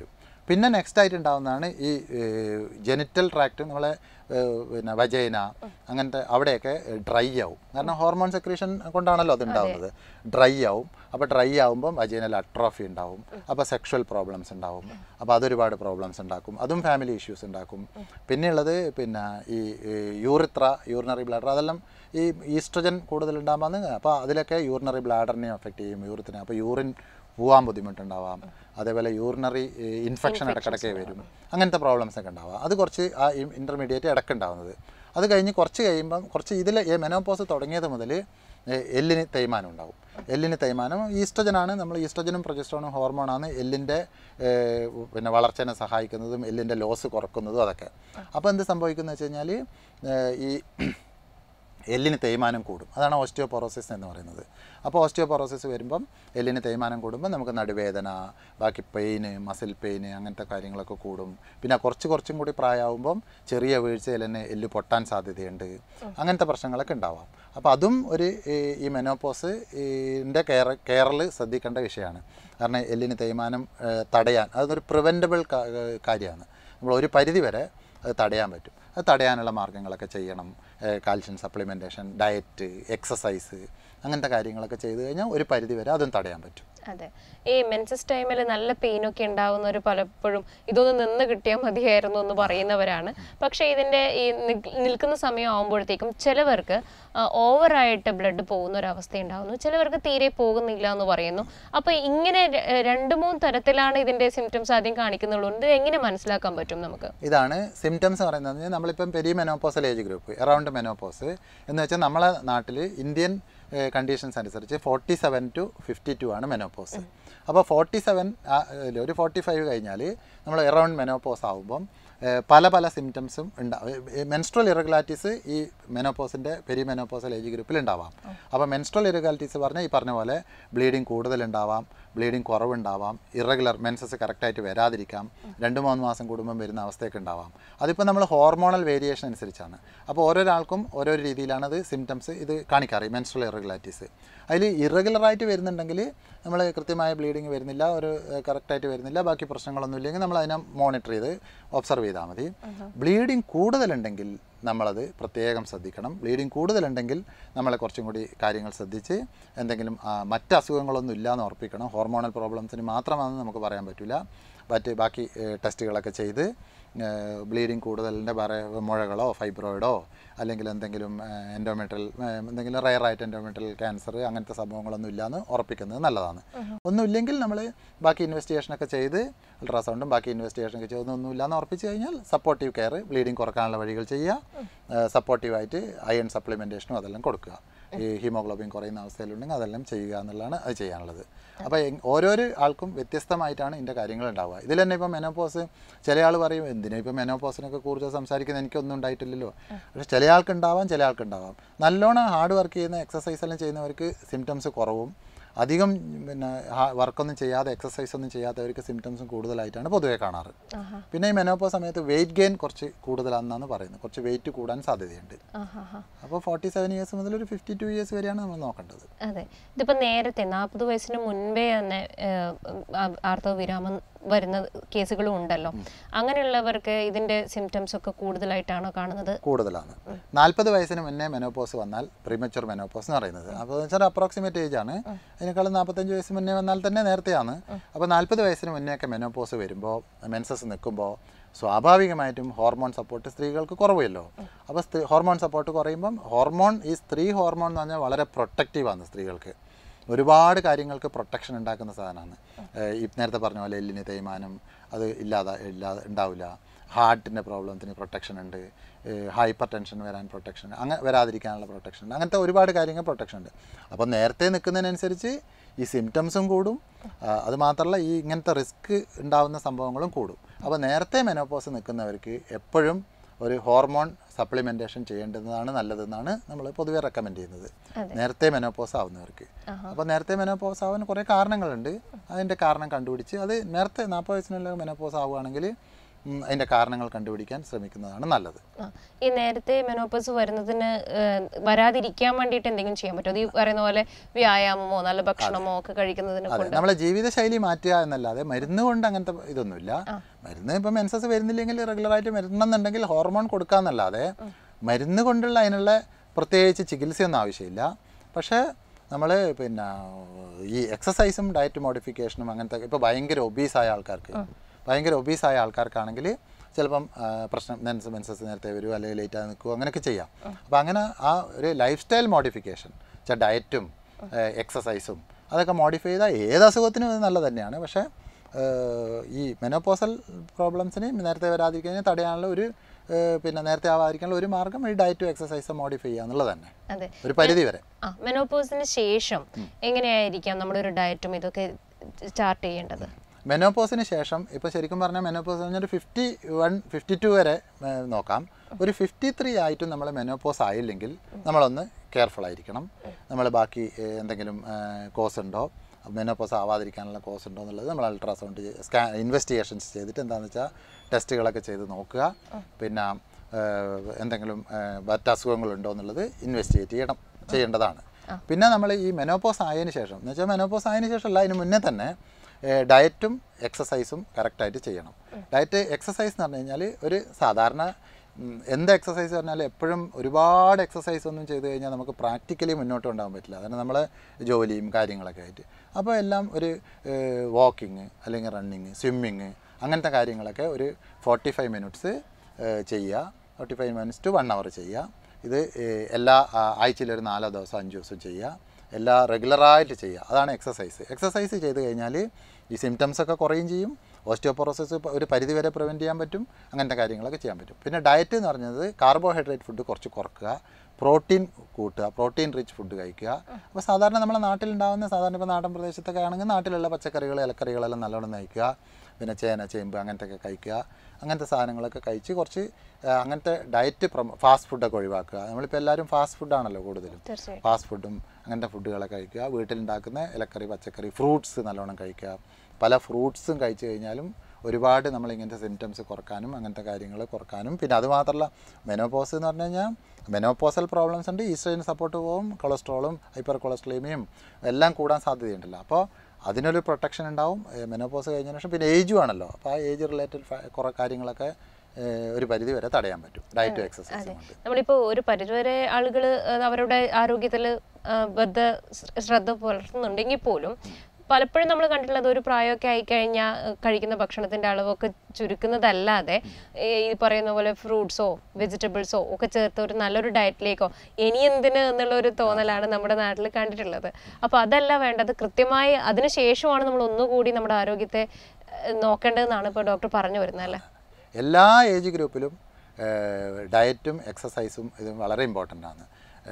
പിന്നെ നെക്സ്റ്റ് ആയിട്ട് ഉണ്ടാവുന്നതാണ് ഈ ജെനിറ്റൽ ട്രാക്ട് നമ്മളെ ഏഹ്, പിന്നെ വജൈന അങ്ങനത്തെ അവിടെയൊക്കെ ഡ്രൈ ആവും കാരണം ഹോർമോൺ സെക്രീഷൻ കൊണ്ടാണല്ലോ അത് ഉണ്ടാവുന്നത് ഡ്രൈ ആവും അപ്പോൾ ഡ്രൈ ആവുമ്പം വജൈനൽ അട്രോഫി ഉണ്ടാവും അപ്പോൾ സെക്ഷൽ പ്രോബ്ലംസ് ഉണ്ടാവും അപ്പോൾ അതൊരുപാട് പ്രോബ്ലംസ് ഉണ്ടാക്കും അതും ഫാമിലി ഇഷ്യൂസ് ഉണ്ടാക്കും പിന്നെയുള്ളത് പിന്നെ ഈ യൂറിത്ര യൂറിനറി ബ്ലാഡർ അതെല്ലാം ഈ ഈസ്ട്രജൻ കൂടുതൽ ഉണ്ടാകുമ്പോൾ അപ്പോൾ അതിലൊക്കെ യൂറിനറി ബ്ലാഡറിനെ അഫക്റ്റ് ചെയ്യും യൂറിത്തിനെ അപ്പോൾ യൂറിൻ പോകാൻ ബുദ്ധിമുട്ടുണ്ടാവാം അതേപോലെ യൂറിനറി ഇൻഫെക്ഷൻ ഇടയ്ക്കിടയ്ക്ക് വരും അങ്ങനത്തെ പ്രോബ്ലംസ് ഒക്കെ ഉണ്ടാവാം അത് കുറച്ച് ആ ഇൻ്റർമീഡിയറ്റ് ഇടയ്ക്ക് ഉണ്ടാവുന്നത് അത് കഴിഞ്ഞ് കുറച്ച് കഴിയുമ്പം കുറച്ച് ഇതിൽ മെനോപോസ് തുടങ്ങിയത് മുതൽ എല്ലിന് തേയ്മാനം ഉണ്ടാവും എല്ലിന് തേയ്മാനം ഈസ്ട്രജനാണ് നമ്മൾ ഈസ്ട്രജനും പ്രൊജസ്ട്രോണും ഹോർമോണാണ് എല്ലിൻ്റെ ഏഹ്, പിന്നെ വളർച്ചനെ സഹായിക്കുന്നതും എല്ലിൻ്റെ ലോസ് കുറക്കുന്നതും അതൊക്കെ അപ്പോൾ എന്ത് സംഭവിക്കുന്നത് വെച്ച് കഴിഞ്ഞാൽ ഈ എല്ലിന് തേയ്മാനം കൂടും അതാണ് ഓസ്റ്റിയോപൊറോസിസ് എന്ന് പറയുന്നത് അപ്പോൾ ഓസ്റ്റിയോപൊറോസിസ് വരുമ്പം എല്ലിന് തേയ്മാനം കൂടുമ്പോൾ നമുക്ക് നടുവേദന ബാക്കി പെയിന് മസിൽ പെയിന് അങ്ങനത്തെ കാര്യങ്ങളൊക്കെ കൂടും പിന്നെ കുറച്ച് കുറച്ചും കൂടി പ്രായമാകുമ്പം ചെറിയ വീഴ്ചയിൽ തന്നെ എല്ല് പൊട്ടാൻ സാധ്യതയുണ്ട് അങ്ങനത്തെ പ്രശ്നങ്ങളൊക്കെ ഉണ്ടാവാം അപ്പോൾ അതും ഒരു ഈ ഈ മെനോപോസ് ൻ്റെ കെയർ കെയറിൽ ശ്രദ്ധിക്കേണ്ട വിഷയമാണ് കാരണം എല്ലിന് തേയ്മാനം ഏഹ്, തടയാൻ അതൊരു പ്രിവെൻറ്റബിൾ കാര്യമാണ് നമ്മൾ ഒരു പരിധി വരെ അത് തടയാൻ പറ്റും അത് തടയാനുള്ള മാർഗ്ഗങ്ങളൊക്കെ ചെയ്യണം കാൽഷ്യം സപ്ലിമെൻറ്റേഷൻ ഡയറ്റ് എക്സസൈസ് അങ്ങനത്തെ കാര്യങ്ങളൊക്കെ ചെയ്തു കഴിഞ്ഞാൽ ഒരു പരിധി വരെ അതും തടയാൻ പറ്റും അതെ ഈ മെൻസസ് ടൈമിൽ നല്ല പെയിനൊക്കെ ഉണ്ടാവുന്നവർ പലപ്പോഴും ഇതൊന്ന് നിന്ന് കിട്ടിയാൽ മതിയായിരുന്നു എന്ന് പറയുന്നവരാണ് പക്ഷേ ഇതിൻ്റെ ഈ നിൽ- നിൽക്കുന്ന സമയം ആകുമ്പോഴത്തേക്കും ചിലവർക്ക് ഓവറായിട്ട് ബ്ലഡ് പോകുന്ന ഒരു അവസ്ഥ ഉണ്ടാകുന്നു ചിലവർക്ക് തീരെ പോകുന്നില്ല എന്ന് പറയുന്നു അപ്പോൾ ഇങ്ങനെ ര- രണ്ട് മൂന്ന് തരത്തിലാണ് ഇതിൻ്റെ സിംറ്റംസ് ആദ്യം കാണിക്കുന്നുള്ളൂ ഇത് എങ്ങനെ മനസ്സിലാക്കാൻ പറ്റും നമുക്ക് ഇതാണ് സിംറ്റംസ് പറയുന്നത് നമ്മളിപ്പം perimenopausal age group around menopause എന്ന് വെച്ചാൽ നമ്മളെ നാട്ടിൽ ഇന്ത്യൻ കണ്ടീഷൻസ് അനുസരിച്ച് forty seven to fifty two ആണ് മെനോപോസ് അപ്പോൾ ഫോർട്ടി സെവൻ ഒരു ഫോർട്ടി ഫൈവ് കഴിഞ്ഞാൽ നമ്മൾ എറൗണ്ട് മെനോപോസ് ആകുമ്പം ഏഹ്, പല പല സിംറ്റംസും ഉണ്ടാവും മെൻസ്ട്രൽ ഇറഗുലാറ്റീസ് ഈ മെനോപോസിൻ്റെ പെരി മെനോപോസൽ ഏജ് ഗ്രൂപ്പിൽ ഉണ്ടാവാം അപ്പോൾ മെൻസ്ട്രൽ ഇറഗുലാറ്റീസ് പറഞ്ഞാൽ ഈ പറഞ്ഞ പോലെ ബ്ലീഡിങ് കൂടുതലുണ്ടാവാം ബ്ലീഡിങ് കുറവുണ്ടാവാം ഇറഗുലർ മെൻസസ് കറക്റ്റായിട്ട് വരാതിരിക്കാം രണ്ട് മൂന്ന് മാസം കൂടുമ്പം വരുന്ന അവസ്ഥയൊക്കെ ഉണ്ടാവാം അതിപ്പോൾ നമ്മൾ ഹോർമോണൽ വേരിയേഷൻ അനുസരിച്ചാണ് അപ്പോൾ ഓരോരാൾക്കും ഓരോ രീതിയിലാണ് അത് സിംറ്റംസ് ഇത് കാണിക്കാറ് മെൻസ്ട്രൽ ഇറഗുലാറ്റീസ് അതിൽ ഇറഗുലറായിട്ട് വരുന്നുണ്ടെങ്കിൽ നമ്മൾ കൃത്യമായ ബ്ലീഡിങ് വരുന്നില്ല ഒരു കറക്റ്റായിട്ട് വരുന്നില്ല ബാക്കി പ്രശ്നങ്ങളൊന്നും ഇല്ലെങ്കിൽ നമ്മൾ അതിനെ മോണിറ്റർ ചെയ്ത് ഒബ്സർവ് ചെയ്താൽ മതി ബ്ലീഡിങ് കൂടുതലുണ്ടെങ്കിൽ നമ്മളത് പ്രത്യേകം ശ്രദ്ധിക്കണം ബ്ലീഡിങ് കൂടുതലുണ്ടെങ്കിൽ നമ്മൾ കുറച്ചും കൂടി കാര്യങ്ങൾ ശ്രദ്ധിച്ച് എന്തെങ്കിലും ആ, മറ്റ് അസുഖങ്ങളൊന്നും ഇല്ലയെന്ന് ഉറപ്പിക്കണം ഹോർമോണൽ പ്രോബ്ലംസിന് മാത്രമാണെന്ന് നമുക്ക് പറയാൻ പറ്റില്ല മറ്റ് ബാക്കി ഏഹ്, ടെസ്റ്റുകളൊക്കെ ചെയ്ത് ബ്ലീഡിങ് കൂടുതലിൻ്റെ വേറെ മുഴകളോ ഫൈബ്രോയിഡോ അല്ലെങ്കിൽ എന്തെങ്കിലും എൻഡോമെട്രൽ എന്തെങ്കിലും റയറായിട്ട് എൻഡോമെട്രൽ ക്യാൻസർ അങ്ങനത്തെ സംഭവങ്ങളൊന്നും ഇല്ലയെന്ന് ഉറപ്പിക്കുന്നത് നല്ലതാണ് ഒന്നുമില്ലെങ്കിൽ നമ്മൾ ബാക്കി ഇൻവെസ്റ്റിഗേഷനൊക്കെ ചെയ്ത് അൾട്രാസൗണ്ടും ബാക്കി ഇൻവെസ്റ്റിഗേഷനൊക്കെ ചെയ്ത് ഒന്നുമില്ലാന്ന് ഉറപ്പിച്ച് കഴിഞ്ഞാൽ സപ്പോർട്ടീവ് കെയർ ബ്ലീഡിങ് കുറക്കാനുള്ള വഴികൾ ചെയ്യുക സപ്പോർട്ടീവായിട്ട് അയൺ സപ്ലിമെൻറ്റേഷനും അതെല്ലാം കൊടുക്കുക ഈ ഹീമോഗ്ലോബിൻ കുറയുന്ന അവസ്ഥയിലുണ്ടെങ്കിൽ അതെല്ലാം ചെയ്യുക എന്നുള്ളതാണ് അത് ചെയ്യാനുള്ളത് അപ്പോൾ എങ്- ഓരോരോ ആൾക്കും വ്യത്യസ്തമായിട്ടാണ് ഇതിൻ്റെ കാര്യങ്ങൾ ഉണ്ടാവുക ഇതിൽ തന്നെ ഇപ്പോൾ മെനോപോസ് ചില ആൾ പറയും എന്തിനാ ഇപ്പോൾ മെനോപോസിനൊക്കെ കുറിച്ച് സംസാരിക്കുന്നത് എനിക്കൊന്നും ഉണ്ടായിട്ടില്ലല്ലോ പക്ഷേ ചില ആൾക്ക് ഉണ്ടാവാം ചില ആൾക്ക് ഉണ്ടാവാം നല്ലോണം ഹാർഡ് വർക്ക് ചെയ്യുന്ന എക്സസൈസ് എല്ലാം ചെയ്യുന്നവർക്ക് സിംറ്റംസ് കുറവും അധികം പിന്നെ വർക്കൊന്നും ചെയ്യാതെ എക്സസൈസ് ഒന്നും ചെയ്യാത്തവർക്ക് സിംറ്റംസും കൂടുതലായിട്ടാണ് പൊതുവേ കാണാറ് ആഹാ പിന്നെ ഈ മെനോപ്പോ സമയത്ത് വെയിറ്റ് ഗെയിൻ കുറച്ച് കൂടുതലാണെന്നാണ് പറയുന്നത് കുറച്ച് വെയിറ്റ് കൂടാൻ സാധ്യതയുണ്ട് ആഹാ ഹാ അപ്പോൾ ഫോർട്ടി സെവൻ ഇയേഴ്സ് മുതൽ ഒരു ഫിഫ്റ്റി ടു ഇയേഴ്സ് വരെയാണ് നമ്മൾ നോക്കേണ്ടത് അതെ ഇതിപ്പോൾ നേരത്തെ നാൽപ്പത് വയസ്സിന് മുൻപേ തന്നെ ആർത്തവ വിരാമം വരുന്ന കേസുകളും ഉണ്ടല്ലോ അങ്ങനെയുള്ളവർക്ക് ഇതിന്റെ സിംറ്റംസ് ഒക്കെ കൂടുതലായിട്ടാണോ കാണുന്നത് കൂടുതലാണ് നാൽപ്പത് വയസ്സിന് മുന്നേ മെനോപോസ് വന്നാൽ പ്രീമച്ചുർ മെനോപോസ് എന്ന് പറയുന്നത് അപ്പോൾ വെച്ചാൽ അപ്രോക്സിമേറ്റ് ഏജ് ആണ് അതിനേക്കാളും നാൽപ്പത്തഞ്ച് വയസ്സ് മുന്നേ വന്നാൽ തന്നെ നേരത്തെയാണ് അപ്പോൾ നാൽപ്പത് വയസ്സിന് മുന്നേ ഒക്കെ മെനോപോസ് വരുമ്പോൾ മെൻസസ് നിൽക്കുമ്പോൾ സ്വാഭാവികമായിട്ടും ഹോർമോൺ സപ്പോർട്ട് സ്ത്രീകൾക്ക് കുറവുമല്ലോ അപ്പോൾ സ്ത്രീ ഹോർമോൺ സപ്പോർട്ട് കുറയുമ്പം ഹോർമോൺ ഈ സ്ത്രീ ഹോർമോൺ എന്ന് പറഞ്ഞാൽ വളരെ പ്രൊട്ടക്റ്റീവാണ് സ്ത്രീകൾക്ക് ഒരുപാട് കാര്യങ്ങൾക്ക് പ്രൊട്ടക്ഷൻ ഉണ്ടാക്കുന്ന സാധനമാണ് ഈ നേരത്തെ പറഞ്ഞ പോലെ എല്ലിന് തേയ്മാനം അത് ഇല്ലാതെ ഇല്ലാതെ ഉണ്ടാവില്ല ഹാർട്ടിൻ്റെ പ്രോബ്ലത്തിന് പ്രൊട്ടക്ഷൻ ഉണ്ട് ഹൈപ്പർ ടെൻഷൻ വരാൻ പ്രൊട്ടക്ഷൻ അങ്ങനെ വരാതിരിക്കാനുള്ള പ്രൊട്ടക്ഷൻ ഉണ്ട് അങ്ങനത്തെ ഒരുപാട് കാര്യങ്ങൾ പ്രൊട്ടക്ഷൻ ഉണ്ട് അപ്പോൾ നേരത്തെ നിൽക്കുന്നതിനനുസരിച്ച് ഈ സിംറ്റംസും കൂടും ആ, അത് മാത്രമല്ല ഈ ഇങ്ങനത്തെ റിസ്ക് ഉണ്ടാവുന്ന സംഭവങ്ങളും കൂടും അപ്പോൾ നേരത്തെ മെനോപോസ് നിൽക്കുന്നവർക്ക് എപ്പോഴും ഒരു ഹോർമോൺ സപ്ലിമെൻറ്റേഷൻ ചെയ്യേണ്ടതാണ് നല്ലതെന്നാണ് നമ്മൾ പൊതുവെ റെക്കമെൻഡ് ചെയ്യുന്നത് അതെ. നേരത്തെ മെനോപോസ് ആവുന്നവർക്ക് അപ്പോൾ നേരത്തെ മെനോപോസ് ആവാൻ കുറേ കാരണങ്ങളുണ്ട് അതിൻ്റെ കാരണം കണ്ടുപിടിച്ച് അത് നേരത്തെ നാൽപ്പത് വയസ്സിനുള്ള മെനോപോസ് ആവുകയാണെങ്കിൽ ഉം, അതിൻ്റെ കാരണങ്ങൾ കണ്ടുപിടിക്കാൻ ശ്രമിക്കുന്നതാണ് നല്ലത് ആ. ഈ നേരത്തെ മെനോപ്പസ് വരുന്നതിന് ഏഹ്, വരാതിരിക്കാൻ വേണ്ടിയിട്ട് എന്തെങ്കിലും ചെയ്യാൻ പറ്റുമോ അത് ഈ പറയുന്ന പോലെ വ്യായാമമോ നല്ല ഭക്ഷണമോ ഒക്കെ കഴിക്കുന്നതിന് അതെ നമ്മളെ ജീവിതശൈലി മാറ്റുക എന്നല്ലാതെ മരുന്ന് കൊണ്ട് അങ്ങനത്തെ ഇതൊന്നുമില്ല മരുന്ന് ഇപ്പം മെൻസസ് വരുന്നില്ലെങ്കിൽ റെഗുലറായിട്ട് മരുന്നെന്നുണ്ടെങ്കിൽ ഹോർമോൺ കൊടുക്കാന്നല്ലാതെ മരുന്ന് കൊണ്ടുള്ള അതിനുള്ള പ്രത്യേകിച്ച് ചികിത്സയൊന്നും ആവശ്യമില്ല പക്ഷേ നമ്മൾ പിന്നെ ഈ എക്സസൈസും ഡയറ്റ് മോഡിഫിക്കേഷനും അങ്ങനത്തെ ഇപ്പോൾ ഭയങ്കര ഒബീസായ ആൾക്കാർക്ക് ഭയങ്കര ഒബീസായ ആൾക്കാർക്കാണെങ്കിൽ ചിലപ്പം ആ, പ്രശ്നം മെൻസ് മെൻസസ് നേരത്തെ വരും അല്ലെങ്കിൽ ലേറ്റ് ആയി നിൽക്കുമോ അങ്ങനെയൊക്കെ ചെയ്യാം അപ്പോൾ അങ്ങനെ ആ ഒരു ലൈഫ് സ്റ്റൈൽ മോഡിഫിക്കേഷൻ വെച്ചാൽ ഡയറ്റും എക്സസൈസും അതൊക്കെ മോഡിഫൈ ചെയ്താൽ ഏത് അസുഖത്തിനും ഇത് നല്ലത് തന്നെയാണ് പക്ഷേ ഏഹ്, ഈ മെനോപോസൽ പ്രോബ്ലംസിന് നേരത്തെ വരാതിരിക്കുന്നതിന് തടയാനുള്ള ഒരു ഏഹ്, പിന്നെ നേരത്തെ ആവാതിരിക്കാനുള്ള ഒരു മാർഗം ഈ ഡയറ്റും എക്സസൈസും മോഡിഫൈ ചെയ്യുക എന്നുള്ളത് തന്നെ അതെ ഒരു പരിധി വരെ ആ മെനോപോസിന് ശേഷം എങ്ങനെയായിരിക്കാം നമ്മുടെ ഒരു ഡയറ്റും ഇതൊക്കെ സ്റ്റാർട്ട് ചെയ്യേണ്ടത് മെനോപോസിന് ശേഷം ഇപ്പോൾ ശരിക്കും പറഞ്ഞാൽ മെനോപോസ് പറഞ്ഞൊരു ഫിഫ്റ്റി വൺ ഫിഫ്റ്റി ടു വരെ ഏഹ്, നോക്കാം ഒരു ഫിഫ്റ്റി ത്രീ ആയിട്ടും നമ്മൾ മെനോപോസ് ആയില്ലെങ്കിൽ നമ്മളൊന്ന് കെയർഫുൾ ആയിരിക്കണം നമ്മൾ ബാക്കി ഏഹ്, എന്തെങ്കിലും കോസ് ഉണ്ടോ മെനോപോസ് ആവാതിരിക്കാനുള്ള കോസ് ഉണ്ടോ എന്നുള്ളത് നമ്മൾ അൾട്രാസൗണ്ട് സ്കാ ഇൻവെസ്റ്റിഗേഷൻസ് ചെയ്തിട്ട് എന്താണെന്ന് വെച്ചാൽ ടെസ്റ്റുകളൊക്കെ ചെയ്ത് നോക്കുക പിന്നെ ഏഹ്, എന്തെങ്കിലും ഏഹ്, മറ്റ് അസുഖങ്ങളുണ്ടോ എന്നുള്ളത് ഇൻവെസ്റ്റിഗേറ്റ് ചെയ്യണം ചെയ്യേണ്ടതാണ് പിന്നെ നമ്മൾ ഈ മെനോപോസ് ആയതിനു ശേഷം എന്ന് വെച്ചാൽ മെനോപോസ് ആയതിനു ശേഷമല്ല അതിന് മുന്നേ തന്നെ ഏഹ്, ഡയറ്റും എക്സസൈസും കറക്റ്റായിട്ട് ചെയ്യണം ഡയറ്റ് എക്സസൈസ് എന്ന് പറഞ്ഞു കഴിഞ്ഞാൽ ഒരു സാധാരണ ഉം, എന്ത് എക്സസൈസ് പറഞ്ഞാൽ എപ്പോഴും ഒരുപാട് എക്സസൈസ് ഒന്നും ചെയ്ത് കഴിഞ്ഞാൽ നമുക്ക് പ്രാക്ടിക്കലി മുന്നോട്ട് കൊണ്ടുപോകാൻ പറ്റില്ല കാരണം നമ്മളെ ജോലിയും കാര്യങ്ങളൊക്കെ ആയിട്ട് അപ്പോൾ എല്ലാം ഒരു വാക്കിങ് അല്ലെങ്കിൽ റണ്ണിങ് സ്വിമ്മിങ് അങ്ങനത്തെ കാര്യങ്ങളൊക്കെ ഒരു ഫോർട്ടി ഫൈവ് മിനിറ്റ്സ് ചെയ്യുക forty five minutes to one hour ചെയ്യുക ഇത് ഏഹ്, എല്ലാ ആഴ്ചയിൽ ഒരു നാലോ ദിവസം അഞ്ച് ദിവസം ചെയ്യുക എല്ലാ റെഗുലറായിട്ട് ചെയ്യുക അതാണ് എക്സസൈസ് എക്സസൈസ് ചെയ്ത് കഴിഞ്ഞാൽ ഈ സിംറ്റംസ് ഒക്കെ കുറയും ചെയ്യും ഓസ്റ്റിയോപൊറോസിസ് ഒരു പരിധി വരെ പ്രിവെൻറ്റ് ചെയ്യാൻ പറ്റും അങ്ങനത്തെ കാര്യങ്ങളൊക്കെ ചെയ്യാൻ പറ്റും പിന്നെ ഡയറ്റ് എന്ന് പറഞ്ഞത് കാർബോഹൈഡ്രേറ്റ് ഫുഡ് കുറച്ച് കുറക്കുക പ്രോട്ടീൻ കൂട്ടുക പ്രോട്ടീൻ റിച്ച് ഫുഡ് കഴിക്കുക അപ്പോൾ സാധാരണ നമ്മുടെ നാട്ടിലുണ്ടാകുന്ന സാധാരണ ഇപ്പോൾ നാടൻ പ്രദേശത്തൊക്കെ ആണെങ്കിൽ നാട്ടിലുള്ള പച്ചക്കറികൾ ഇലക്കറികളെല്ലാം നല്ലോണം നയിക്കുക പിന്നെ ചേന ചേമ്പ് അങ്ങനത്തെ ഒക്കെ കഴിക്കുക അങ്ങനത്തെ സാധനങ്ങളൊക്കെ കഴിച്ച് കുറച്ച് ആ, അങ്ങനത്തെ ഡയറ്റ് പ്രൊമോ ഫാസ്റ്റ് ഫുഡൊക്കെ ഒഴിവാക്കുക നമ്മളിപ്പോൾ എല്ലാവരും ഫാസ്റ്റ് ഫുഡാണല്ലോ കൂടുതലും തീർച്ചയായും ഫാസ്റ്റ് ഫുഡും അങ്ങനത്തെ ഫുഡുകളൊക്കെ കഴിക്കുക വീട്ടിലുണ്ടാക്കുന്ന ഇലക്കറി പച്ചക്കറി ഫ്രൂട്ട്സ് നല്ലോണം കഴിക്കുക പല ഫ്രൂട്ട്സും കഴിച്ചു കഴിഞ്ഞാലും ഒരുപാട് നമ്മൾ ഇങ്ങനത്തെ സിംറ്റംസ് കുറക്കാനും അങ്ങനത്തെ കാര്യങ്ങൾ കുറക്കാനും പിന്നെ അത് മാത്രമല്ല മെനോപോസ് എന്ന് പറഞ്ഞു കഴിഞ്ഞാൽ മെനോപോസൽ പ്രോബ്ലംസ് ഉണ്ട് ഈസ്ട്രൈന് സപ്പോർട്ട് പോകും കൊളസ്ട്രോളും ഹൈപ്പർ കൊളസ്ട്രോളീമിയും എല്ലാം കൂടാൻ സാധ്യതയുണ്ടല്ലോ അപ്പോൾ അതിനൊരു പ്രൊട്ടക്ഷൻ ഉണ്ടാവും മെനോപോസ് കഴിഞ്ഞതിന് ശേഷം പിന്നെ ഏജും ആണല്ലോ അപ്പോൾ ആ ഏജ് റിലേറ്റഡ് കുറേ കാര്യങ്ങളൊക്കെ ഏഹ്, ഒരു പരിധി വരെ തടയാൻ പറ്റും ഡയറ്റും എക്സസൈസും കൊണ്ട് നമ്മളിപ്പോൾ ഒരു പരിധിവരെ ആളുകൾ അവരുടെ ആരോഗ്യത്തിൽ ബദ്ധ ശ്രദ്ധ പുലർത്തുന്നുണ്ടെങ്കിൽ പോലും പലപ്പോഴും നമ്മൾ കണ്ടിട്ടുള്ളത് ഒരു പ്രായമൊക്കെ ആയിക്കഴിഞ്ഞാൽ കഴിക്കുന്ന ഭക്ഷണത്തിന്റെ അളവൊക്കെ ചുരുക്കുന്നതല്ലാതെ ഈ ഈ പറയുന്ന പോലെ ഫ്രൂട്ട്സോ വെജിറ്റബിൾസോ ഒക്കെ ചേർത്ത് ഒരു നല്ലൊരു ഡയറ്റിലേക്കോ ഇനി എന്തിന് എന്നുള്ള ഒരു തോന്നലാണ് നമ്മുടെ നാട്ടിൽ കണ്ടിട്ടുള്ളത് അപ്പോൾ അതല്ല വേണ്ടത് കൃത്യമായി അതിന് ശേഷമാണ് നമ്മൾ ഒന്നുകൂടി നമ്മുടെ ആരോഗ്യത്തെ ഏഹ്, നോക്കേണ്ടതെന്നാണ് ഇപ്പോൾ ഡോക്ടർ പറഞ്ഞു വരുന്നത് അല്ലേ എല്ലാ ഏജ് ഗ്രൂപ്പിലും ഡയറ്റും എക്സസൈസും ഇത് വളരെ ഇമ്പോർട്ടൻ്റ് ആണ്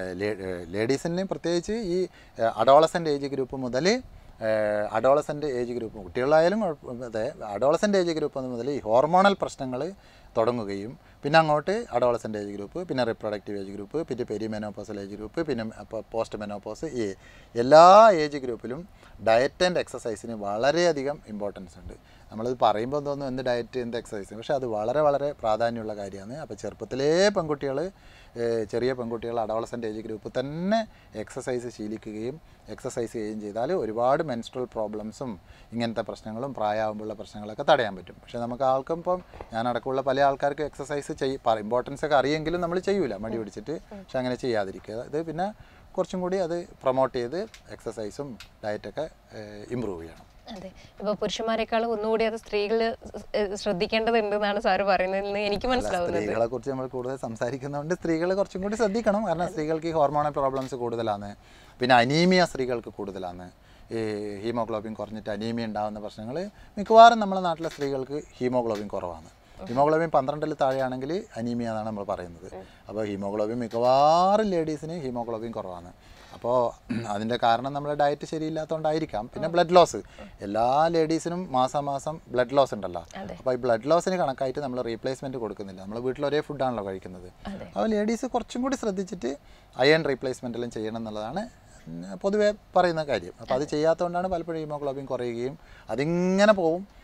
ലേഡീസിന് പ്രത്യേകിച്ച് ഈ അഡോളസൻ്റ് ഏജ് ഗ്രൂപ്പ് മുതൽ അഡോളസൻ്റ് ഏജ് ഗ്രൂപ്പ് കുട്ടികളായാലും കുഴപ്പം- അതെ അഡോളസൻ്റ് ഏജ് ഗ്രൂപ്പ് മുതൽ ഈ ഹോർമോണൽ പ്രശ്നങ്ങൾ തുടങ്ങുകയും പിന്നെ അങ്ങോട്ട് അഡോളസൻ്റ് ഏജ് ഗ്രൂപ്പ് പിന്നെ റിപ്രൊഡക്റ്റീവ് ഏജ് ഗ്രൂപ്പ് പിന്നെ പെരി മെനോപോസൽ ഏജ് ഗ്രൂപ്പ് പിന്നെ പോസ്റ്റ് മെനോപോസ് ഈ എല്ലാ ഏജ് ഗ്രൂപ്പിലും ഡയറ്റ് ആൻഡ് എക്സസൈസിന് വളരെയധികം ഇമ്പോർട്ടൻസ് ഉണ്ട് നമ്മളിത് പറയുമ്പോൾ തോന്നും എന്ത് ഡയറ്റ് എന്ത് എക്സസൈസ് പക്ഷേ അത് വളരെ വളരെ പ്രാധാന്യമുള്ള കാര്യമാണ് അപ്പോൾ ചെറുപ്പത്തിലേ പെൺകുട്ടികൾ ചെറിയ പെൺകുട്ടികൾ അഡോളസൻ്റ് ഏജ് ഗ്രൂപ്പ് തന്നെ എക്സസൈസ് ശീലിക്കുകയും എക്സസൈസ് ചെയ്യുകയും ചെയ്താൽ ഒരുപാട് മെൻസ്ട്രൽ പ്രോബ്ലംസും ഇങ്ങനത്തെ പ്രശ്നങ്ങളും പ്രായമാകുമ്പോഴുള്ള പ്രശ്നങ്ങളൊക്കെ തടയാൻ പറ്റും പക്ഷേ നമുക്ക് ആൾക്കും ഇപ്പം ഞാനടക്കമുള്ള പല ആൾക്കാർക്ക് എക്സസൈസ് ചെയ്യ ഇമ്പോർട്ടൻസ് ഒക്കെ അറിയെങ്കിലും നമ്മൾ ചെയ്യൂല മടി പിടിച്ചിട്ട് പക്ഷെ അങ്ങനെ ചെയ്യാതിരിക്കുക ഇത് പിന്നെ കുറച്ചും കൂടി അത് പ്രൊമോട്ട് ചെയ്ത് എക്സസൈസും ഡയറ്റൊക്കെ ഇമ്പ്രൂവ് ചെയ്യണം അതെ ഇപ്പൊ പുരുഷന്മാരെക്കാളും ഒന്നുകൂടി അത് സ്ത്രീകൾ ശ്രദ്ധിക്കേണ്ടതുണ്ട് എന്നാണ് സാറ് പറയുന്നതിൽ നിന്ന് എനിക്ക് മനസ്സിലാവുന്നത് സ്ത്രീകളെ കുറിച്ച് നമ്മൾ കൂടുതൽ സംസാരിക്കുന്നതുകൊണ്ട് സ്ത്രീകൾ കുറച്ചും കൂടി ശ്രദ്ധിക്കണം കാരണം സ്ത്രീകൾക്ക് ഈ ഹോർമോണൽ പ്രോബ്ലംസ് കൂടുതലാണ് പിന്നെ അനീമിയ സ്ത്രീകൾക്ക് കൂടുതലാണ് ഈ ഹീമോഗ്ലോബിൻ കുറഞ്ഞിട്ട് അനീമിയ ഉണ്ടാകുന്ന പ്രശ്നങ്ങൾ മിക്കവാറും നമ്മുടെ നാട്ടിലെ സ്ത്രീകൾക്ക് ഹീമോഗ്ലോബിൻ കുറവാണ് ഹീമോഗ്ലോബിൻ പന്ത്രണ്ടിൽ താഴെയാണെങ്കിൽ അനീമിയ എന്നാണ് നമ്മൾ പറയുന്നത് അപ്പോൾ ഹീമോഗ്ലോബിൻ മിക്കവാറും ലേഡീസിന് ഹീമോഗ്ലോബിൻ കുറവാണ് അപ്പോൾ അതിൻ്റെ കാരണം നമ്മുടെ ഡയറ്റ് ശരിയില്ലാത്തതുകൊണ്ടായിരിക്കാം പിന്നെ ബ്ലഡ് ലോസ് എല്ലാ ലേഡീസിനും മാസം മാസം ബ്ലഡ് ലോസ് ഉണ്ടല്ലോ അതെ. അപ്പോൾ ഈ ബ്ലഡ് ലോസിന് കണക്കായിട്ട് നമ്മൾ റീപ്ലേസ്മെൻറ്റ് കൊടുക്കുന്നില്ല നമ്മൾ വീട്ടിൽ ഒരേ ഫുഡാണല്ലോ കഴിക്കുന്നത് അതെ. അപ്പോൾ ലേഡീസ് കുറച്ചും കൂടി ശ്രദ്ധിച്ചിട്ട് അയൺ റീപ്ലേസ്മെൻ്റ് എല്ലാം ചെയ്യണം എന്നുള്ളതാണ് പൊതുവേ പറയുന്ന കാര്യം അപ്പോൾ അത് ചെയ്യാത്തതുകൊണ്ടാണ് പലപ്പോഴും ഹീമോഗ്ലോബിൻ കുറയുകയും അതിങ്ങനെ പോവും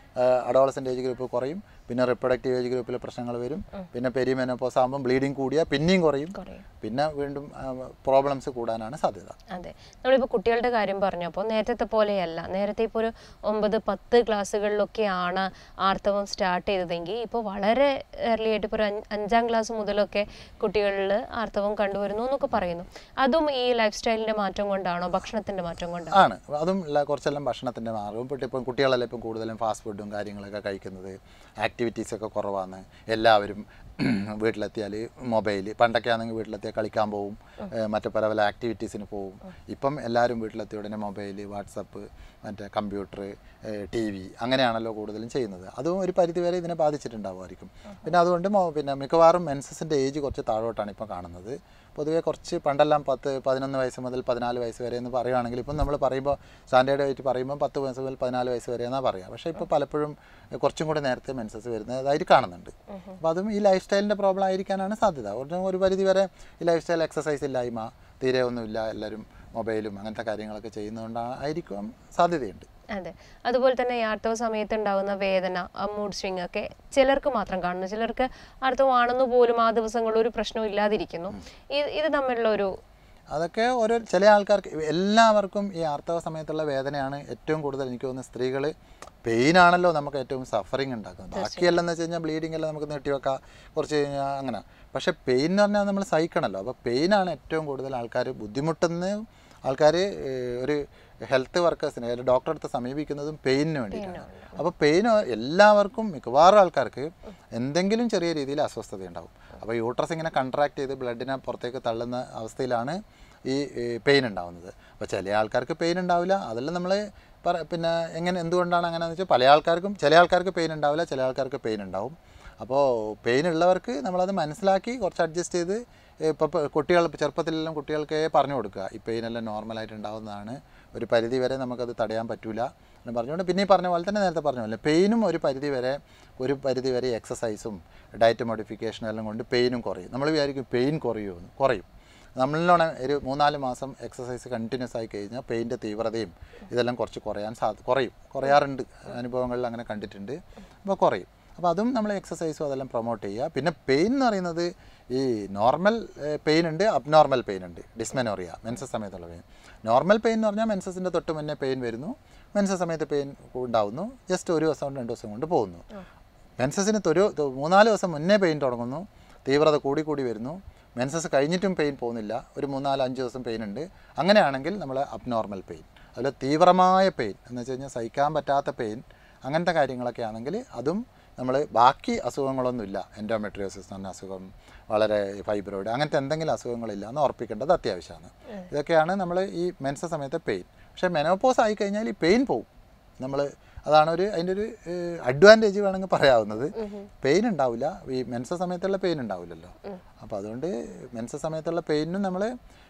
അഡോളസൻ്റ് ഏജ് ഗ്രൂപ്പ് കുറയും പിന്നെ റിപ്രൊഡക്റ്റീവ് ഏജ് ഗ്രൂപ്പിൽ പ്രശ്നങ്ങൾ വരും പിന്നെ പെരിമെനോപ്പോസ് ആകുമ്പോൾ ബ്ലീഡിങ് കൂടിയാൽ പിന്നെയും കുറയും കുറയും പിന്നെ വീണ്ടും പ്രോബ്ലംസ് കൂടാനാണ് സാധ്യത അതെ നമ്മളിപ്പോൾ കുട്ടികളുടെ കാര്യം പറഞ്ഞപ്പോൾ നേരത്തെ പോലെയല്ല നേരത്തെ ഇപ്പോൾ ഒരു ഒമ്പത് പത്ത് ക്ലാസ്സുകളിലൊക്കെയാണ് ആർത്തവം സ്റ്റാർട്ട് ചെയ്തതെങ്കിൽ ഇപ്പോൾ വളരെ early ആയിട്ട് ഇപ്പോൾ ഒരു അഞ്ച് അഞ്ചാം ക്ലാസ് മുതലൊക്കെ കുട്ടികളിൽ ആർത്തവം കണ്ടുവരുന്നു എന്നൊക്കെ പറയുന്നു അതും ഈ ലൈഫ് സ്റ്റൈലിൻ്റെ മാറ്റം കൊണ്ടാണോ ഭക്ഷണത്തിൻ്റെ മാറ്റം കൊണ്ടാണോ ആണ് അതും ല- കുറച്ചെല്ലാം ഭക്ഷണത്തിൻ്റെ മാറും ഇപ്പോൾ ഇപ്പം കുട്ടികളെല്ലാം ഇപ്പം കൂടുതലും ഫാസ്റ്റ് ഫുഡും കാര്യങ്ങളൊക്കെ കഴിക്കുന്നത് ആക്ടിവിറ്റീസ് ഒക്കെ കുറവാണ് എല്ലാവരും വീട്ടിലെത്തിയാൽ മൊബൈൽ പണ്ടൊക്കെ ആണെങ്കിൽ വീട്ടിലെത്തിയാൽ കളിക്കാൻ പോവും ഏഹ് മറ്റു പല പല ആക്ടിവിറ്റീസിന് പോവും ഇപ്പം എല്ലാവരും വീട്ടിലെത്തിയ ഉടനെ മൊബൈൽ വാട്സപ്പ് മറ്റേ കമ്പ്യൂട്ടർ ടി വി അങ്ങനെയാണല്ലോ കൂടുതലും ചെയ്യുന്നത് അതും ഒരു പരിധിവരെ ഇതിനെ ബാധിച്ചിട്ടുണ്ടാവുമായിരിക്കും പിന്നെ അതുകൊണ്ട് മൊ- പിന്നെ മിക്കവാറും മെൻസസിൻ്റെ ഏജ് കുറച്ച് താഴോട്ടാണ് ഇപ്പോൾ കാണുന്നത് പൊതുവേ കുറച്ച് പണ്ടെല്ലാം പത്ത് പതിനൊന്ന് വയസ്സ് മുതൽ പതിനാല് വയസ്സ് വരെ എന്ന് പറയുകയാണെങ്കിൽ ഇപ്പം നമ്മൾ പറയുമ്പോൾ സ്റ്റാൻഡേർഡ് ആയിട്ട് പറയുമ്പോൾ പത്ത് വയസ്സ് മുതൽ പതിനാല് വയസ്സ് വരെ എന്നാണ് പറയുക പക്ഷേ ഇപ്പോൾ പലപ്പോഴും കുറച്ചും കൂടി നേരത്തെ മെൻസസ് വരുന്നതായിട്ട് കാണുന്നുണ്ട് അപ്പോൾ അതും ഈ ലൈഫ് സ്റ്റൈലിൻ്റെ പ്രോബ്ലം ആയിരിക്കാനാണ് സാധ്യത ഒരു ഒരു പരിധി വരെ ഈ ലൈഫ് സ്റ്റൈൽ എക്സസൈസ് ഇല്ലായ്മ തീരെ ഒന്നുമില്ല എല്ലാവരും മൊബൈലും അങ്ങനത്തെ കാര്യങ്ങളൊക്കെ ചെയ്യുന്നതുകൊണ്ടാണ് ആയിരിക്കും സാധ്യതയുണ്ട് അതെ അതുപോലെ തന്നെ ഈ ആർത്തവ സമയത്ത് ഉണ്ടാകുന്ന വേദന മൂഡ് സ്വിങ് ഒക്കെ ചിലർക്ക് മാത്രം കാണുന്നു ചിലർക്ക് ആർത്തവമാണെന്ന് പോലും ആ ദിവസങ്ങളിൽ ഒരു പ്രശ്നവും ഇല്ലാതിരിക്കുന്നു ഇത് ഇത് തമ്മിലുള്ള ഒരു അതൊക്കെ ഓരോ ചില ആൾക്കാർക്ക് എല്ലാവർക്കും ഈ ആർത്തവ സമയത്തുള്ള വേദനയാണ് ഏറ്റവും കൂടുതൽ എനിക്ക് തോന്നുന്നത് സ്ത്രീകൾ പെയിനാണല്ലോ നമുക്ക് ഏറ്റവും സഫറിങ് ഉണ്ടാക്കുന്നത് ബാക്കിയെല്ലാം എന്ന് വെച്ച് കഴിഞ്ഞാൽ ബ്ലീഡിംഗ് എല്ലാം നമുക്ക് നീട്ടിവെക്കാം കുറച്ച് കഴിഞ്ഞാൽ അങ്ങനെ പക്ഷേ പെയിൻ എന്ന് പറഞ്ഞാൽ നമ്മൾ സഹിക്കണമല്ലോ അപ്പോൾ പെയിനാണ് ഏറ്റവും കൂടുതൽ ആൾക്കാർ ബുദ്ധിമുട്ടുന്ന ആൾക്കാർ ഒരു ഹെൽത്ത് വർക്കേഴ്സിനെ അല്ലെങ്കിൽ ഡോക്ടറെ അടുത്ത് സമീപിക്കുന്നതും പെയിനിന് വേണ്ടിയിട്ടാണ് അപ്പോൾ പെയിൻ എല്ലാവർക്കും മിക്കവാറും ആൾക്കാർക്ക് എന്തെങ്കിലും ചെറിയ രീതിയിൽ അസ്വസ്ഥത ഉണ്ടാവും അപ്പോൾ യൂട്രസ് ഇങ്ങനെ കൺട്രാക്ട് ചെയ്ത് ബ്ലഡിനെ പുറത്തേക്ക് തള്ളുന്ന അവസ്ഥയിലാണ് ഈ പെയിൻ ഉണ്ടാവുന്നത് അപ്പോൾ ചില ആൾക്കാർക്ക് പെയിൻ ഉണ്ടാവില്ല അതെല്ലാം നമ്മൾ പറ പിന്നെ എങ്ങനെ എന്തുകൊണ്ടാണ് അങ്ങനെയാണെന്ന് വെച്ചാൽ പല ആൾക്കാർക്കും ചില ആൾക്കാർക്ക് പെയിൻ ഉണ്ടാവില്ല ചില ആൾക്കാർക്ക് പെയിൻ ഉണ്ടാവും അപ്പോൾ പെയിൻ ഉള്ളവർക്ക് നമ്മളത് മനസ്സിലാക്കി കുറച്ച് അഡ്ജസ്റ്റ് ചെയ്ത് ഇപ്പോൾ കുട്ടികൾ ചെറുപ്പത്തിലെല്ലാം കുട്ടികൾക്ക് പറഞ്ഞു കൊടുക്കുക ഈ പെയിനെല്ലാം നോർമലായിട്ട് ഉണ്ടാവുന്നതാണ് ഒരു പരിധി വരെ നമുക്കത് തടയാൻ പറ്റില്ല എന്ന് പറഞ്ഞുകൊണ്ട് പിന്നെ ഈ പറഞ്ഞ പോലെ തന്നെ നേരത്തെ പറഞ്ഞ പോലെ പെയിനും ഒരു പരിധി വരെ ഒരു പരിധി വരെ എക്സസൈസും ഡയറ്റ് മോഡിഫിക്കേഷനും എല്ലാം കൊണ്ട് പെയിനും കുറയും നമ്മൾ വിചാരിക്കും പെയിൻ കുറയുമെന്ന് കുറയും നമ്മളിലോണ ഒരു മൂന്നാല് മാസം എക്സസൈസ് കണ്ടിന്യൂസ് ആയി കഴിഞ്ഞാൽ പെയിൻ്റെ തീവ്രതയും ഇതെല്ലാം കുറച്ച് കുറയാൻ സാധ്യത കുറയും കുറയാറുണ്ട് അനുഭവങ്ങളിൽ അങ്ങനെ കണ്ടിട്ടുണ്ട് അപ്പോൾ കുറയും അപ്പോൾ അതും നമ്മൾ എക്സസൈസും അതെല്ലാം പ്രൊമോട്ട് ചെയ്യുക പിന്നെ പെയിൻ എന്ന് പറയുന്നത് ഈ നോർമൽ പെയിൻ ഉണ്ട് അബ്നോർമൽ പെയിൻ ഉണ്ട് ഡിസ്മെനോറിയ മെൻസസ് സമയത്തുള്ള പെയിൻ നോർമൽ പെയിൻ എന്ന് പറഞ്ഞാൽ മെൻസസിൻ്റെ തൊട്ട് മുന്നേ പെയിൻ വരുന്നു മെൻസസ് സമയത്ത് പെയിൻ ഉണ്ടാവുന്നു ജസ്റ്റ് ഒരു ദിവസം രണ്ട് ദിവസം കൊണ്ട് പോകുന്നു മെൻസസിന് ഒരു മൂന്നാല് ദിവസം മുന്നേ പെയിൻ തുടങ്ങുന്നു തീവ്രത കൂടി കൂടി വരുന്നു മെൻസസ് കഴിഞ്ഞിട്ടും പെയിൻ പോകുന്നില്ല ഒരു മൂന്നാല് അഞ്ച് ദിവസം പെയിൻ ഉണ്ട് അങ്ങനെയാണെങ്കിൽ നമ്മൾ അബ്നോർമൽ പെയിൻ അതിൽ തീവ്രമായ പെയിൻ എന്ന് വെച്ച് കഴിഞ്ഞാൽ സഹിക്കാൻ പറ്റാത്ത പെയിൻ അങ്ങനത്തെ കാര്യങ്ങളൊക്കെ ആണെങ്കിൽ അതും നമ്മൾ ബാക്കി അസുഖങ്ങളൊന്നുമില്ല എൻഡോമെട്രിയോസിസ് എന്ന് പറഞ്ഞ അസുഖം വളരെ ഫൈബ്രോയിഡ് അങ്ങനത്തെ എന്തെങ്കിലും അസുഖങ്ങളില്ല എന്ന് ഉറപ്പിക്കേണ്ടത് അത്യാവശ്യമാണ് ഇതൊക്കെയാണ് നമ്മൾ ഈ മെൻസ സമയത്തെ പെയിൻ പക്ഷേ മെനോപ്പോസ് ആയി കഴിഞ്ഞാൽ ഈ പെയിൻ പോവും നമ്മൾ അതാണ് ഒരു അതിൻ്റെ ഒരു അഡ്വാൻറ്റേജ് വേണമെങ്കിൽ പറയാവുന്നത് പെയിൻ ഉണ്ടാവില്ല ഈ മെൻസ സമയത്തുള്ള പെയിൻ ഉണ്ടാവില്ലല്ലോ അപ്പോൾ അതുകൊണ്ട് മെൻസ സമയത്തുള്ള പെയിനും നമ്മൾ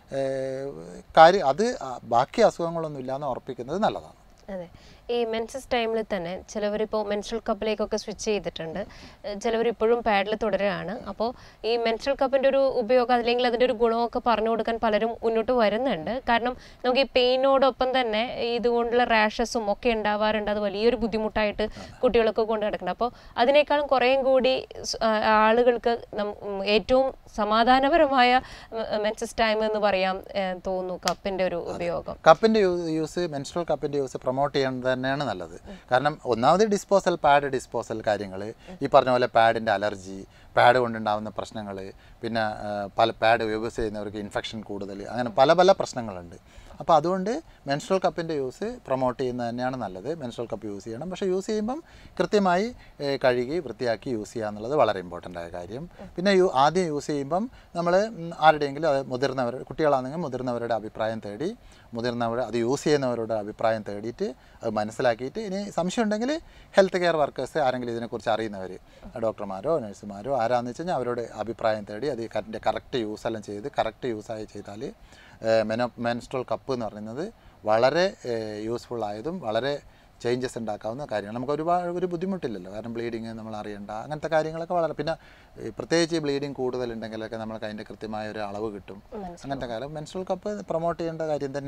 കാര്യം അത് ആ, ബാക്കി അസുഖങ്ങളൊന്നും ഇല്ല എന്ന് ഉറപ്പിക്കുന്നത് നല്ലതാണ് അതെ ഈ മെൻസസ് ടൈമിൽ തന്നെ ചിലവരിപ്പോൾ മെൻസ്ട്രൽ കപ്പിലേക്കൊക്കെ സ്വിച്ച് ചെയ്തിട്ടുണ്ട് ചിലവർ ഇപ്പോഴും പാഡിൽ തുടരുകയാണ് അപ്പോൾ ഈ മെൻസ്ട്രൽ കപ്പിൻ്റെ ഒരു ഉപയോഗം അല്ലെങ്കിൽ അതിൻ്റെ ഒരു ഗുണമൊക്കെ പറഞ്ഞു കൊടുക്കാൻ പലരും മുന്നോട്ട് വരുന്നുണ്ട് കാരണം നമുക്ക് ഈ പെയിനോടൊപ്പം തന്നെ ഇതുകൊണ്ടുള്ള റാഷസും ഒക്കെ ഉണ്ടാവാറുണ്ട് അത് വലിയൊരു ബുദ്ധിമുട്ടായിട്ട് കുട്ടികളൊക്കെ കൊണ്ട് നടക്കുന്നുണ്ട് അപ്പോൾ അതിനേക്കാളും കുറേയും കൂടി സ്- ആ, ആളുകൾക്ക് നം- ഉം, ഏറ്റവും സമാധാനപരമായ മെൻസസ് ടൈം എന്ന് പറയാൻ ഏഹ്, തോന്നുന്നു കപ്പിൻ്റെ ഒരു ഉപയോഗം കപ്പിൻ്റെ യൂസ് മെൻസ്ട്രൽ കപ്പിൻ്റെ യൂസ് പ്രൊമോട്ട് ചെയ്യുന്നത് തന്നെയാണ് നല്ലത് കാരണം ഒന്നാമത് ഡിസ്പോസൽ പാഡ് ഡിസ്പോസൽ കാര്യങ്ങൾ ഈ പറഞ്ഞ പോലെ പാഡിൻ്റെ അലർജി പാഡ് കൊണ്ടുണ്ടാകുന്ന പ്രശ്നങ്ങൾ പിന്നെ ആ, പല പാഡ് യൂസ് ചെയ്യുന്നവർക്ക് ഇൻഫെക്ഷൻ കൂടുതൽ അങ്ങനെ പല പല പ്രശ്നങ്ങളുണ്ട് അപ്പോൾ അതുകൊണ്ട് മെൻസ്ട്രൽ കപ്പിൻ്റെ യൂസ് പ്രൊമോട്ട് ചെയ്യുന്നത് തന്നെയാണ് നല്ലത് മെൻസ്ട്രൽ കപ്പ് യൂസ് ചെയ്യണം പക്ഷേ യൂസ് ചെയ്യുമ്പം കൃത്യമായി ഏ, കഴുകി വൃത്തിയാക്കി യൂസ് ചെയ്യുക എന്നുള്ളത് വളരെ ഇമ്പോർട്ടൻ്റ് ആയ കാര്യം പിന്നെ യു ആദ്യം യൂസ് ചെയ്യുമ്പം നമ്മൾ ആരുടെയെങ്കിലും അത് മുതിർന്നവർ കുട്ടികളാണെങ്കിൽ മുതിർന്നവരുടെ അഭിപ്രായം തേടി മുതിർന്നവർ അത് യൂസ് ചെയ്യുന്നവരുടെ അഭിപ്രായം തേടിയിട്ട് അത് മനസ്സിലാക്കിയിട്ട് ഇനി സംശയം ഉണ്ടെങ്കിൽ ഹെൽത്ത് കെയർ വർക്കേഴ്സ് ആരെങ്കിലും ഇതിനെക്കുറിച്ച് അറിയുന്നവർ ഡോക്ടർമാരോ നഴ്സുമാരോ ആരാന്ന് വെച്ച് കഴിഞ്ഞാൽ അവരോട് അഭിപ്രായം തേടി അത് കറക്റ്റ് കറക്റ്റ് യൂസ് എല്ലാം ചെയ്ത് കറക്റ്റ് യൂസായി ചെയ്താൽ മെനോ മെൻസ്ട്രൽ കപ്പ് എന്ന് പറയുന്നത് വളരെ യൂസ്ഫുൾ ആയതും വളരെ ചേഞ്ചസ് ഉണ്ടാക്കാവുന്ന കാര്യങ്ങൾ നമുക്ക് ഒരുപാട് ഒരു ബുദ്ധിമുട്ടില്ലല്ലോ കാരണം ബ്ലീഡിങ് നമ്മൾ അറിയണ്ട അങ്ങനത്തെ കാര്യങ്ങളൊക്കെ വളരെ പിന്നെ ഈ പ്രത്യേകിച്ച് ബ്ലീഡിങ് കൂടുതലുണ്ടെങ്കിലൊക്കെ നമുക്ക് അതിൻ്റെ കൃത്യമായ ഒരു അളവ് കിട്ടും അങ്ങനത്തെ കാര്യം മെൻസ്ട്രൽ കപ്പ് പ്രൊമോട്ട് ചെയ്യേണ്ട കാര്യം തന്നെയാണ്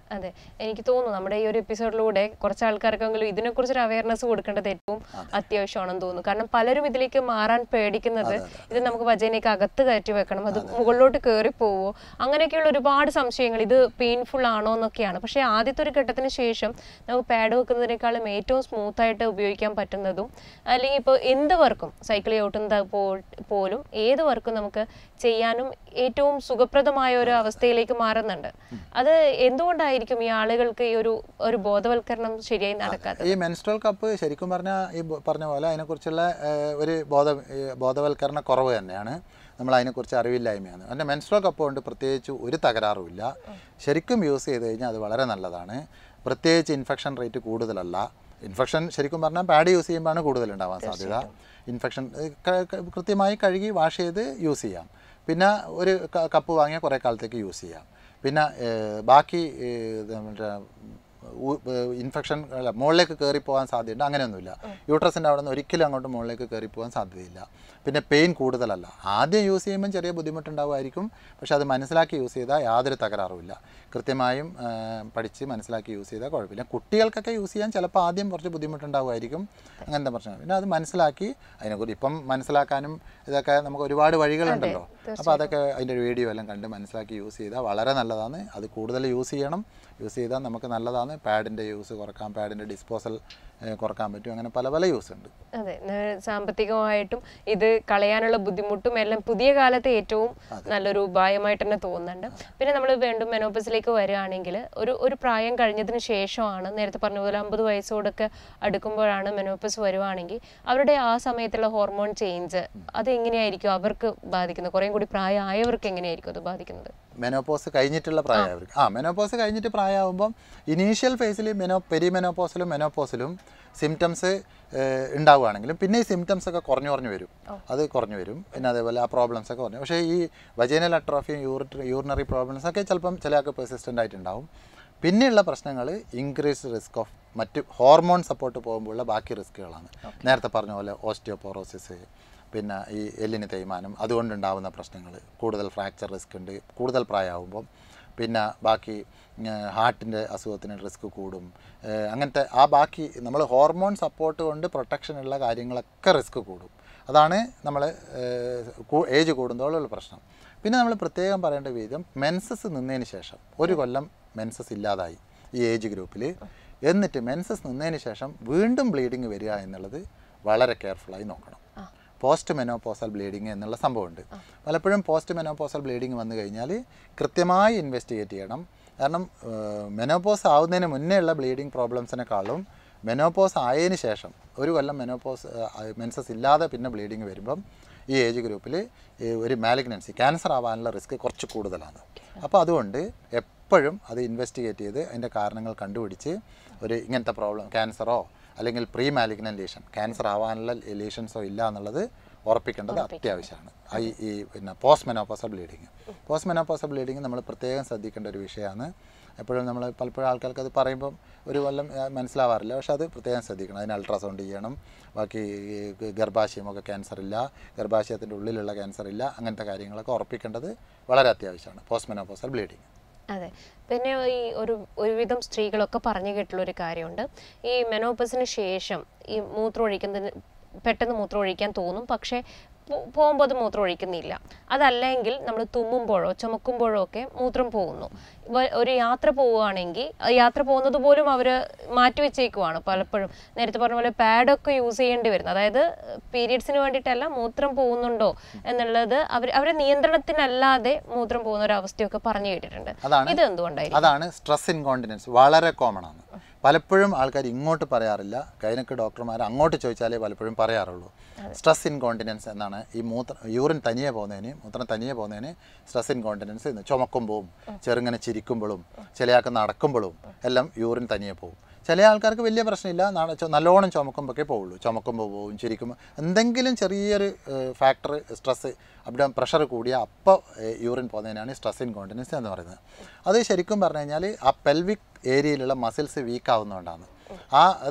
അതെ എനിക്ക് തോന്നുന്നു നമ്മുടെ ഈ ഒരു എപ്പിസോഡിലൂടെ കുറച്ച് ആൾക്കാർക്കെങ്കിലും ഇതിനെക്കുറിച്ചൊരു അവയർനെസ് കൊടുക്കേണ്ടത് ഏറ്റവും അത്യാവശ്യമാണെന്ന് തോന്നുന്നു കാരണം പലരും ഇതിലേക്ക് മാറാൻ പേടിക്കുന്നത് ഇത് നമുക്ക് വജനയ്ക്ക് അകത്ത് കയറ്റി വെക്കണം അത് മുകളിലോട്ട് കയറി പോവോ അങ്ങനെയൊക്കെയുള്ള ഒരുപാട് സംശയങ്ങൾ ഇത് പെയിൻഫുൾ ആണോ എന്നൊക്കെയാണ് പക്ഷേ ആദ്യത്തെ ഒരു ഘട്ടത്തിന് ശേഷം നമുക്ക് പാഡ് വെക്കുന്നതിനേക്കാളും ഏറ്റവും സ്മൂത്ത് ആയിട്ട് ഉപയോഗിക്കാൻ പറ്റുന്നതും അല്ലെങ്കിൽ ഇപ്പോൾ എന്ത് വർക്കും സൈക്കിൾ ചവിട്ടുന്നത് പോ- പോലും ഏത് വർക്കും നമുക്ക് ചെയ്യാനും ഏറ്റവും സുഖപ്രദമായ ഒരു അവസ്ഥയിലേക്ക് മാറുന്നുണ്ട് അത് എന്തുകൊണ്ടായിരിക്കും ഈ ആളുകൾക്ക് ഈ ഒരു ഒരു ബോധവൽക്കരണം ശരിയായി നടക്കാത്തത് ഈ മെൻസ്ട്രൽ കപ്പ് ശരിക്കും പറഞ്ഞാൽ ഈ ബ- പറഞ്ഞ പോലെ അതിനെക്കുറിച്ചുള്ള ഏഹ്, ഒരു ബോധ ഈ ബോധവൽക്കരണ കുറവ് തന്നെയാണ് നമ്മൾ അതിനെക്കുറിച്ച് അറിവില്ലായ്മയാണ് അതിൻ്റെ മെൻസ്ട്രൽ കപ്പ് കൊണ്ട് പ്രത്യേകിച്ച് ഒരു തകരാറുമില്ല ശരിക്കും യൂസ് ചെയ്ത് കഴിഞ്ഞാൽ അത് വളരെ നല്ലതാണ് പ്രത്യേകിച്ച് ഇൻഫെക്ഷൻ റേറ്റ് കൂടുതലല്ല ഇൻഫെക്ഷൻ ശരിക്കും പറഞ്ഞാൽ പാഡ് യൂസ് ചെയ്യുമ്പോഴാണ് കൂടുതൽ ഉണ്ടാവാൻ സാധ്യത ഇൻഫെക്ഷൻ ഏഹ്, ക- ക- കൃത്യമായി കഴുകി വാഷ് ചെയ്ത് യൂസ് ചെയ്യാം പിന്നെ ഒരു ക- കപ്പ് വാങ്ങിയാൽ കുറേ കാലത്തേക്ക് യൂസ് ചെയ്യാം പിന്നെ ഏഹ്, ബാക്കി ഏഹ്, ഇത് മറ്റേ ഇൻഫെക്ഷൻ അല്ല മുകളിലേക്ക് കയറി പോകാൻ സാധ്യതയുണ്ട് അങ്ങനെയൊന്നുമില്ല യൂട്രസിൻ്റെ അവിടെ നിന്ന് ഒരിക്കലും അങ്ങോട്ട് മുകളിലേക്ക് കയറി പോകാൻ സാധ്യതയില്ല പിന്നെ പെയിൻ കൂടുതലല്ല ആദ്യം യൂസ് ചെയ്യുമ്പം ചെറിയ ബുദ്ധിമുട്ടുണ്ടാവുമായിരിക്കും പക്ഷെ അത് മനസ്സിലാക്കി യൂസ് ചെയ്താൽ യാതൊരു തകരാറുമില്ല കൃത്യമായും ആ, പഠിച്ച് മനസ്സിലാക്കി യൂസ് ചെയ്താൽ കുഴപ്പമില്ല കുട്ടികൾക്കൊക്കെ യൂസ് ചെയ്യാൻ ചിലപ്പോൾ ആദ്യം കുറച്ച് ബുദ്ധിമുട്ടുണ്ടാവുമായിരിക്കും അങ്ങനത്തെ പ്രശ്നം പിന്നെ അത് മനസ്സിലാക്കി അതിനെക്കുറിച്ച് ഇപ്പം മനസ്സിലാക്കാനും ഇതൊക്കെ നമുക്ക് ഒരുപാട് വഴികളുണ്ടല്ലോ അപ്പോൾ അതൊക്കെ അതിൻ്റെ വീഡിയോ എല്ലാം കണ്ട് മനസ്സിലാക്കി യൂസ് ചെയ്താൽ വളരെ നല്ലതാണ് അത് കൂടുതൽ യൂസ് ചെയ്യണം യൂസ് ചെയ്താൽ നമുക്ക് നല്ലതാണ് പാഡിൻ്റെ യൂസ് കുറക്കാം പാഡിൻ്റെ ഡിസ്പോസൽ കുറക്കാൻ പറ്റും അങ്ങനെ പല പല യൂസ് ഉണ്ട് അതെ ന- സാമ്പത്തികമായിട്ടും ഇത് കളയാനുള്ള ബുദ്ധിമുട്ടും എല്ലാം പുതിയ കാലത്തെ ഏറ്റവും നല്ലൊരു ഉപായമായിട്ട് തന്നെ തോന്നുന്നുണ്ട് പിന്നെ നമ്മൾ വീണ്ടും മെനോപ്പസിലേക്ക് വരികയാണെങ്കിൽ ഒരു ഒരു പ്രായം കഴിഞ്ഞതിന് ശേഷമാണ് നേരത്തെ പറഞ്ഞ പോലെ അമ്പത് വയസ്സോടൊക്കെ അടുക്കുമ്പോഴാണ് മെനോപ്പസ് വരുവാണെങ്കിൽ അവരുടെ ആ സമയത്തുള്ള ഹോർമോൺ ചേഞ്ച് അത് എങ്ങനെയായിരിക്കും അവർക്ക് ബാധിക്കുന്നത് കുറേം കൂടി പ്രായമായവർക്ക് എങ്ങനെയായിരിക്കും അത് ബാധിക്കുന്നത് മെനോപോസ് കഴിഞ്ഞിട്ടുള്ള പ്രായമായവർക്ക് ആ മെനോപോസ് കഴിഞ്ഞിട്ട് പ്രായമാകുമ്പം ഇനീഷ്യൽ ഫേസിൽ മെനോ പെരി മെനോപോസിലും മെനോപോസിലും സിംറ്റംസ് ഉണ്ടാവുകയാണെങ്കിലും പിന്നെ ഈ സിംറ്റംസ് ഒക്കെ കുറഞ്ഞു കുറഞ്ഞു വരും അത് കുറഞ്ഞു വരും പിന്നെ അതേപോലെ ആ പ്രോബ്ലംസ് ഒക്കെ കുറഞ്ഞു പക്ഷേ ഈ വജൈനൽ അട്രോഫിയും യൂറിറ്ററി യൂറിനറി പ്രോബ്ലംസ് ഒക്കെ ചിലപ്പം ചില ആൾക്ക് പെർസിസ്റ്റൻ്റ് ആയിട്ടുണ്ടാവും പിന്നെയുള്ള പ്രശ്നങ്ങൾ ഇൻക്രീസ് റിസ്ക് ഓഫ് മറ്റ് ഹോർമോൺ സപ്പോർട്ട് പോകുമ്പോഴുള്ള ബാക്കി റിസ്കുകളാണ് നേരത്തെ പറഞ്ഞ പോലെ ഓസ്റ്റിയോപോറോസിസ് പിന്നെ ഈ എല്ലിന് തേയ്മാനം അതുകൊണ്ടുണ്ടാവുന്ന പ്രശ്നങ്ങൾ കൂടുതൽ ഫ്രാക്ചർ റിസ്ക് ഉണ്ട് കൂടുതൽ പ്രായമാകുമ്പം പിന്നെ ബാക്കി ഹാർട്ടിൻ്റെ അസുഖത്തിന് റിസ്ക് കൂടും ഏഹ് അങ്ങനത്തെ ആ ബാക്കി നമ്മൾ ഹോർമോൺ സപ്പോർട്ട് കൊണ്ട് പ്രൊട്ടക്ഷൻ ഉള്ള കാര്യങ്ങളൊക്കെ റിസ്ക് കൂടും അതാണ് നമ്മൾ ഏജ് കൂടുന്നതോടുള്ള പ്രശ്നം പിന്നെ നമ്മൾ പ്രത്യേകം പറയേണ്ട വിധം മെൻസസ് നിന്നതിന് ശേഷം ഒരു കൊല്ലം മെൻസസ് ഇല്ലാതായി ഈ ഏജ് ഗ്രൂപ്പിൽ എന്നിട്ട് മെൻസസ് നിന്നതിന് ശേഷം വീണ്ടും ബ്ലീഡിങ് വരിക എന്നുള്ളത് വളരെ കെയർഫുള്ളായി നോക്കണം പോസ്റ്റ് മെനോപോസൽ ബ്ലീഡിങ് എന്നുള്ള സംഭവമുണ്ട് പലപ്പോഴും പോസ്റ്റ് മെനോപോസൽ ബ്ലീഡിങ് വന്നു കഴിഞ്ഞാൽ കൃത്യമായി ഇൻവെസ്റ്റിഗേറ്റ് ചെയ്യണം കാരണം മെനോപോസ് ആവുന്നതിന് മുന്നേ ഉള്ള ബ്ലീഡിങ് പ്രോബ്ലംസിനെക്കാളും മെനോപോസ് ആയതിന് ശേഷം ഒരു കൊല്ലം മെനോപോസ് മെൻസസ് ഇല്ലാതെ പിന്നെ ബ്ലീഡിങ് വരുമ്പം ഈ ഏജ് ഗ്രൂപ്പിൽ ഒരു മാലിഗ്നൻസി ക്യാൻസർ ആവാനുള്ള റിസ്ക് കുറച്ച് കൂടുതലാണ് അപ്പോൾ അതുകൊണ്ട് എപ്പോഴും അത് ഇൻവെസ്റ്റിഗേറ്റ് ചെയ്ത് അതിൻ്റെ കാരണങ്ങൾ കണ്ടുപിടിച്ച് ഒരു ഇങ്ങനത്തെ പ്രോബ്ലം ക്യാൻസറോ അല്ലെങ്കിൽ പ്രീ മാലിഗ്നൻ ലീഷൻ ക്യാൻസർ ആവാനുള്ള ലീഷൻസോ ഇല്ല എന്നുള്ളത് ഉറപ്പിക്കേണ്ടത് അത്യാവശ്യമാണ് ഈ ഈ പിന്നെ post menopausal bleeding post menopausal bleeding നമ്മൾ പ്രത്യേകം ശ്രദ്ധിക്കേണ്ട ഒരു വിഷയമാണ് എപ്പോഴും നമ്മൾ പലപ്പോഴും ആൾക്കാർക്ക് അത് പറയുമ്പം ഒരു കൊല്ലം ആ, മനസ്സിലാവാറില്ല പക്ഷെ അത് പ്രത്യേകം ശ്രദ്ധിക്കണം അതിന് അൾട്രാസൗണ്ട് ചെയ്യണം ബാക്കി ഈ ഗ- ഗർഭാശയമൊക്കെ ക്യാൻസർ ഇല്ല ഗർഭാശയത്തിൻ്റെ ഉള്ളിലുള്ള ക്യാൻസർ ഇല്ല അങ്ങനത്തെ കാര്യങ്ങളൊക്കെ ഉറപ്പിക്കേണ്ടത് വളരെ അത്യാവശ്യമാണ് പോസ്റ്റ് മെനോപോസൽ ബ്ലീഡിങ് അതെ പിന്നെ ഈ ഒരു ഒരുവിധം സ്ത്രീകളൊക്കെ പറഞ്ഞു കേട്ടുള്ള ഒരു കാര്യമുണ്ട് ഈ മെനോപ്പസിന് ശേഷം ഈ മൂത്രം ഒഴിക്കുന്നതിന് പെട്ടെന്ന് മൂത്രം ഒഴിക്കാൻ തോന്നും പക്ഷേ പോ- പോകുമ്പോൾ അത് മൂത്രം ഒഴിക്കുന്നില്ല അതല്ലെങ്കിൽ നമ്മൾ തുമ്മുമ്പോഴോ ചുമക്കുമ്പോഴോ ഒക്കെ മൂത്രം പോകുന്നു വ- ഒരു യാത്ര പോവുകയാണെങ്കിൽ ആ യാത്ര പോകുന്നത് പോലും അവർ മാറ്റിവെച്ചേക്കുവാണ് പലപ്പോഴും നേരത്തെ പറഞ്ഞ പോലെ പാഡൊക്കെ യൂസ് ചെയ്യേണ്ടി വരുന്നത് അതായത് പീരീഡ്സിന് വേണ്ടിയിട്ടല്ല മൂത്രം പോകുന്നുണ്ടോ എന്നുള്ളത് അവർ അവരെ നിയന്ത്രണത്തിനല്ലാതെ മൂത്രം പോകുന്ന ഒരു അവസ്ഥയൊക്കെ പറഞ്ഞു കേട്ടിട്ടുണ്ട് അതാണ് ഇത് എന്തുകൊണ്ടായിരിക്കും അതാണ് സ്ട്രെസ് ഇൻകോണ്ടിനൻസ് വളരെ കോമൺ ആണ് പലപ്പോഴും ആൾക്കാർ ഇങ്ങോട്ട് പറയാറില്ല ഗൈനക്ക് ഡോക്ടർമാർ അങ്ങോട്ട് ചോദിച്ചാലേ പലപ്പോഴും പറയാറുള്ളൂ സ്ട്രെസ് ഇൻകോണ്ടിനൻസ് എന്നാണ് ഈ മൂത്ര യൂറിൻ തനിയെ പോകുന്നതിന് മൂത്രം തനിയെ പോകുന്നതിന് സ്ട്രെസ് ഇൻകോണ്ടിനൻസ് എന്ന് ചുമക്കുമ്പോഴും ചെറുങ്ങനെ ചിരിക്കുമ്പോഴും ചിലയാൾക്ക് നടക്കുമ്പോഴും എല്ലാം യൂറിൻ തനിയെ പോകും ചില ആൾക്കാർക്ക് വലിയ പ്രശ്നമില്ല നാളെ ചൊ- നല്ലോണം ചുമക്കുമ്പോഴൊക്കെ പോവുള്ളൂ ചുമക്കുമ്പോൾ പോവും ചിരിക്കുമ്പോൾ എന്തെങ്കിലും ചെറിയൊരു ഫാക്ടർ സ്ട്രെസ് അവിടെ പ്രഷർ കൂടിയ അപ്പോൾ യൂറിൻ പോകുന്നതിനാണ് സ്ട്രെസ് ഇൻകോണ്ടിനൻസ് എന്ന് പറയുന്നത് അത് ശരിക്കും പറഞ്ഞു കഴിഞ്ഞാൽ ആ പെൽവിക് ഏരിയയിലുള്ള മസിൽസ് വീക്ക് ആവുന്നതുകൊണ്ടാണ് ആ അത്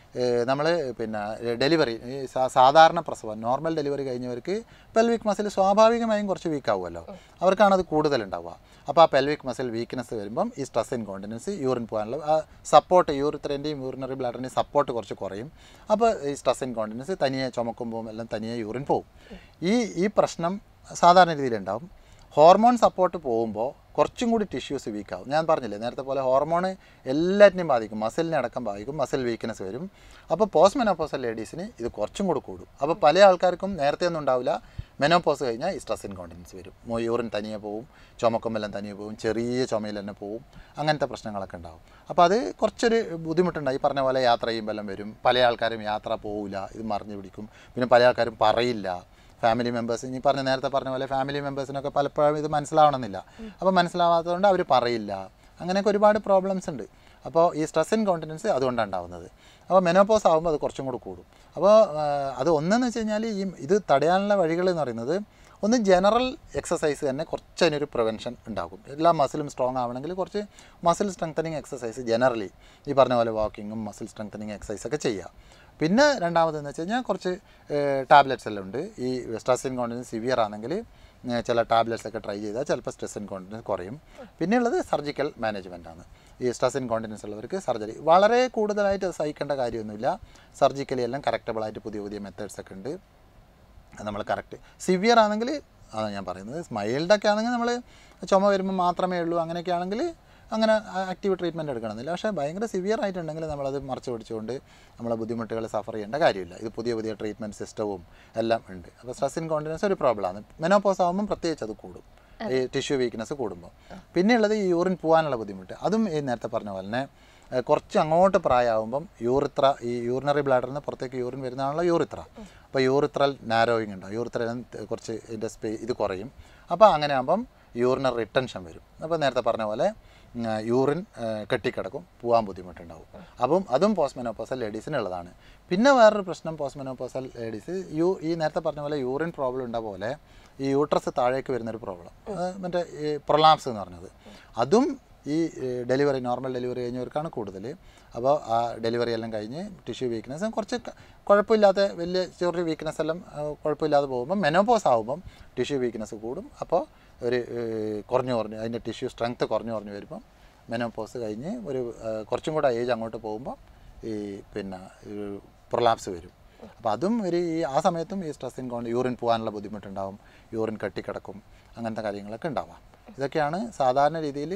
നമ്മൾ പിന്നെ ഡെലിവറി ഈ സാ- സാധാരണ പ്രസവം നോർമൽ ഡെലിവറി കഴിഞ്ഞവർക്ക് പെൽവിക് മസിൽ സ്വാഭാവികമായും കുറച്ച് വീക്ക് ആവുമല്ലോ അവർക്കാണ് അത് കൂടുതലുണ്ടാവുക അപ്പോൾ ആ പെൽവിക് മസിൽ വീക്ക്നെസ് വരുമ്പം ഈ സ്ട്രെസ് ഇൻകോണ്ടിനൻസ് യൂറിൻ പോകാനുള്ള ആ സപ്പോർട്ട് യൂറിത്രൻ്റെയും യൂറിനറി ബ്ലാഡറിൻ്റെയും സപ്പോർട്ട് കുറച്ച് കുറയും അപ്പോൾ ഈ സ്ട്രെസ് ഇൻകോണ്ടിനൻസ് തനിയെ ചുമക്കുമ്പോൾ എല്ലാം തനിയെ യൂറിൻ പോകും ഈ ഈ പ്രശ്നം സാധാരണ രീതിയിലുണ്ടാവും ഹോർമോൺ സപ്പോർട്ട് പോകുമ്പോൾ കുറച്ചും കൂടി ടിഷ്യൂസ് വീക്ക് ആവും ഞാൻ പറഞ്ഞില്ലേ നേരത്തെ പോലെ ഹോർമോൺ എല്ലാറ്റിനെയും ബാധിക്കും മസിലിനെ അടക്കം ബാധിക്കും മസിൽ വീക്ക്നെസ് വരും അപ്പോൾ പോസ്റ്റ് മെനോപ്പോസൽ ലേഡീസിന് ഇത് കുറച്ചും കൂടി കൂടും അപ്പോൾ പല ആൾക്കാർക്കും നേരത്തെ ഒന്നും ഉണ്ടാവില്ല മെനോപ്പോസ് കഴിഞ്ഞാൽ ഈ സ്ട്രെസ് ഇൻകോണ്ടിനൻസ് വരും മോ- യൂറിൻ തനിയെ പോവും ചുമക്കുമെല്ലാം തനിയെ പോവും ചെറിയ ചുമയിൽ തന്നെ പോവും അങ്ങനത്തെ പ്രശ്നങ്ങളൊക്കെ ഉണ്ടാവും അപ്പോൾ അത് കുറച്ചൊരു ബുദ്ധിമുട്ടുണ്ടായി ഈ പറഞ്ഞ പോലെ യാത്ര ചെയ്യുമ്പോൾ എല്ലാം വരും പല ആൾക്കാരും യാത്ര പോവില്ല ഇത് മറിഞ്ഞു പിടിക്കും പിന്നെ പല ആൾക്കാരും പറയില്ല ഫാമിലി മെമ്പേഴ്സ് ഇനി പറഞ്ഞ നേരത്തെ പറഞ്ഞ പോലെ ഫാമിലി മെമ്പേഴ്സിനൊക്കെ പലപ്പോഴും ഇത് മനസ്സിലാവണമെന്നില്ല അപ്പോൾ മനസ്സിലാവാത്തതുകൊണ്ട് അവർ പറയില്ല അങ്ങനെയൊക്കെ ഒരുപാട് പ്രോബ്ലംസ് ഉണ്ട് അപ്പോൾ ഈ സ്ട്രെസ് ഇൻകോണ്ടിനൻസ് അതുകൊണ്ടാണ് ഉണ്ടാവുന്നത് അപ്പോൾ മെനോപോസ് ആകുമ്പോൾ അത് കുറച്ചും കൂടി കൂടും അപ്പോൾ ആ, അത് ഒന്നെന്ന് വെച്ച് കഴിഞ്ഞാൽ ഈ ഇത് തടയാനുള്ള വഴികൾ എന്ന് പറയുന്നത് ഒന്ന് ജനറൽ എക്സസൈസ് തന്നെ കുറച്ച് അതിനൊരു പ്രിവെൻഷൻ ഉണ്ടാകും എല്ലാ മസിലും സ്ട്രോങ് ആവണമെങ്കിൽ കുറച്ച് മസിൽ സ്ട്രെങ്തനിങ് എക്സസൈസ് ജനറലി ഈ പറഞ്ഞ പോലെ വാക്കിങ്ങും മസിൽ സ്ട്രെങ്തനിങ് എക്സസൈസ് ഒക്കെ ചെയ്യുക പിന്നെ രണ്ടാമതെന്ന് വെച്ച് കഴിഞ്ഞാൽ കുറച്ച് ടാബ്ലറ്റ്സ് എല്ലാം ഉണ്ട് ഈ സ്ട്രെസ് ഇൻകോണ്ടിനൻസ് സിവിയർ ആണെങ്കിൽ ഏഹ് ചില ടാബ്ലറ്റ്സ് ഒക്കെ ട്രൈ ചെയ്താൽ ചിലപ്പോൾ സ്ട്രെസ് ഇൻകോണ്ടിനൻസ് കുറയും പിന്നെയുള്ളത് സർജിക്കൽ മാനേജ്മെൻ്റ് ആണ് ഈ സ്ട്രെസ് ഇൻകോണ്ടിനൻസ് ഉള്ളവർക്ക് സർജറി വളരെ കൂടുതലായിട്ട് അത് സഹിക്കേണ്ട കാര്യമൊന്നുമില്ല സർജിക്കലി എല്ലാം കറക്റ്റബിളായിട്ട് പുതിയ പുതിയ മെത്തേഡ്സ് ഒക്കെ ഉണ്ട് അത് നമ്മൾ കറക്റ്റ് സിവിയർ ആണെങ്കിൽ അതാണ് ഞാൻ പറയുന്നത് മൈൽഡൊക്കെ ആണെങ്കിൽ നമ്മൾ ചുമ വരുമ്പോൾ മാത്രമേ ഉള്ളൂ അങ്ങനെയൊക്കെ ആണെങ്കിൽ അങ്ങനെ ആക്റ്റീവ് ട്രീറ്റ്മെൻറ്റ് എടുക്കണമെന്നില്ല പക്ഷേ ഭയങ്കര സിവിയർ ആയിട്ടുണ്ടെങ്കിൽ നമ്മളത് മറച്ചു പിടിച്ചുകൊണ്ട് നമ്മളെ ബുദ്ധിമുട്ടുകൾ സഫർ ചെയ്യേണ്ട കാര്യമില്ല ഇത് പുതിയ പുതിയ ട്രീറ്റ്മെൻറ്റ് സിസ്റ്റവും എല്ലാം ഉണ്ട് അപ്പോൾ സ്ട്രെസ് ഇൻകോണ്ടിനൻസ് ഒരു പ്രോബ്ലമാണ് മെനോപോസ് ആകുമ്പം പ്രത്യേകിച്ച് അത് കൂടും ഈ ടിഷ്യൂ വീക്ക്നെസ് കൂടുമ്പോൾ പിന്നെയുള്ളത് ഈ യൂറിൻ പോകാനുള്ള ബുദ്ധിമുട്ട് അതും ഈ നേരത്തെ പറഞ്ഞ പോലെ തന്നെ ഏഹ് കുറച്ച് അങ്ങോട്ട് പ്രായമാകുമ്പം യൂറിത്ര ഈ യൂറിനറി ബ്ലാഡറിൽ നിന്ന് പുറത്തേക്ക് യൂറിൻ വരുന്നതാണല്ലോ യൂറിത്ര അപ്പോൾ യൂറിത്രൽ നാരോയിങ് ഉണ്ടാവും യൂറിത്രൽ കുറച്ച് ഇതിൻ്റെ സ്പേ ഇത് കുറയും അപ്പോൾ അങ്ങനെ ആകുമ്പം യൂറിനറി റിട്ടൻഷൻ വരും അപ്പോൾ നേരത്തെ പറഞ്ഞ പോലെ ഉം, യൂറിൻ ഏഹ് കെട്ടിക്കിടക്കും പോകാൻ ബുദ്ധിമുട്ടുണ്ടാവും അപ്പം അതും പോസ്റ്റ്മെനോപ്പോസൽ ലേഡീസിനുള്ളതാണ് പിന്നെ വേറൊരു പ്രശ്നം പോസ്റ്റ്മെനോപ്പോസൽ ലേഡീസ് യു ഈ നേരത്തെ പറഞ്ഞ പോലെ യൂറിൻ പ്രോബ്ലം ഉണ്ട പോലെ ഈ യൂട്രസ് താഴേക്ക് വരുന്നൊരു പ്രോബ്ലം മറ്റേ ഈ പ്രൊലാംസ് എന്ന് പറഞ്ഞത് അതും ഈ ഡെലിവറി നോർമൽ ഡെലിവറി കഴിഞ്ഞവർക്കാണ് കൂടുതൽ അപ്പോൾ ആ ഡെലിവറി എല്ലാം കഴിഞ്ഞ് ടിഷ്യൂ വീക്ക്നെസ് കുറച്ച് ക- കുഴപ്പമില്ലാത്ത വലിയ ചെറിയ വീക്ക്നെസ് എല്ലാം ആ, കുഴപ്പമില്ലാതെ പോകുമ്പോൾ മെനോപോസ് ആകുമ്പം ടിഷ്യൂ വീക്ക്നെസ് കൂടും അപ്പോൾ ഒരു ഏഹ്, കുറഞ്ഞു കുറഞ്ഞ് അതിൻ്റെ ടിഷ്യൂ സ്ട്രെങ്ത് കുറഞ്ഞു കുറഞ്ഞു വരുമ്പം മെനോപോസ് കഴിഞ്ഞ് ഒരു ആ, കുറച്ചും കൂടെ ഏജ് അങ്ങോട്ട് പോകുമ്പോൾ ഈ പിന്നെ പ്രൊലാപ്സ് വരും അപ്പോൾ അതും ഒരു ഈ ആ സമയത്തും ഈ സ്ട്രെസ് ഇൻകൊണ്ട് യൂറിൻ പോകാനുള്ള ബുദ്ധിമുട്ടുണ്ടാവും യൂറിൻ കെട്ടിക്കിടക്കും അങ്ങനത്തെ കാര്യങ്ങളൊക്കെ ഉണ്ടാവാം ഇതൊക്കെയാണ് സാധാരണ രീതിയിൽ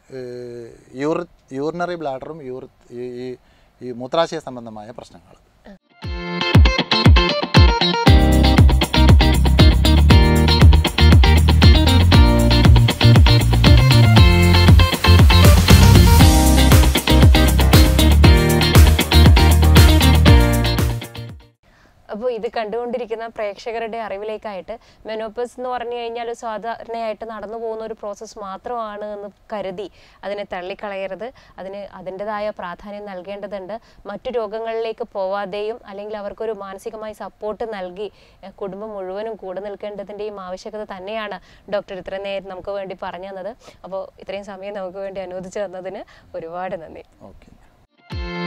യൂറി യൂറിനറി ബ്ലാഡറും യൂറി ഈ ഈ- ഈ മൂത്രാശയ സംബന്ധമായ പ്രശ്നങ്ങൾ അപ്പോൾ ഇത് കണ്ടുകൊണ്ടിരിക്കുന്ന പ്രേക്ഷകരുടെ അറിവിലേക്കായിട്ട് മെനോപ്പസ് എന്ന് പറഞ്ഞു കഴിഞ്ഞാൽ സാധാരണയായിട്ട് നടന്നു പോകുന്ന ഒരു പ്രോസസ്സ് മാത്രമാണ് എന്ന് കരുതി അതിനെ തള്ളിക്കളയരുത് അതിന് അതിൻ്റെതായ പ്രാധാന്യം നൽകേണ്ടതുണ്ട് മറ്റു രോഗങ്ങളിലേക്ക് പോവാതെയും അല്ലെങ്കിൽ അവർക്കൊരു മാനസികമായി സപ്പോർട്ട് നൽകി എഹ്, കുടുംബം മുഴുവനും കൂടെ നിൽക്കേണ്ടതിൻ്റെയും ആവശ്യകത തന്നെയാണ് ഡോക്ടർ ഇത്ര നേരം നമുക്ക് വേണ്ടി പറഞ്ഞു തന്നത് അപ്പോൾ ഇത്രയും സമയം നമുക്ക് വേണ്ടി അനുവദിച്ചു തന്നതിന് ഒരുപാട് നന്ദി ഓക്കെ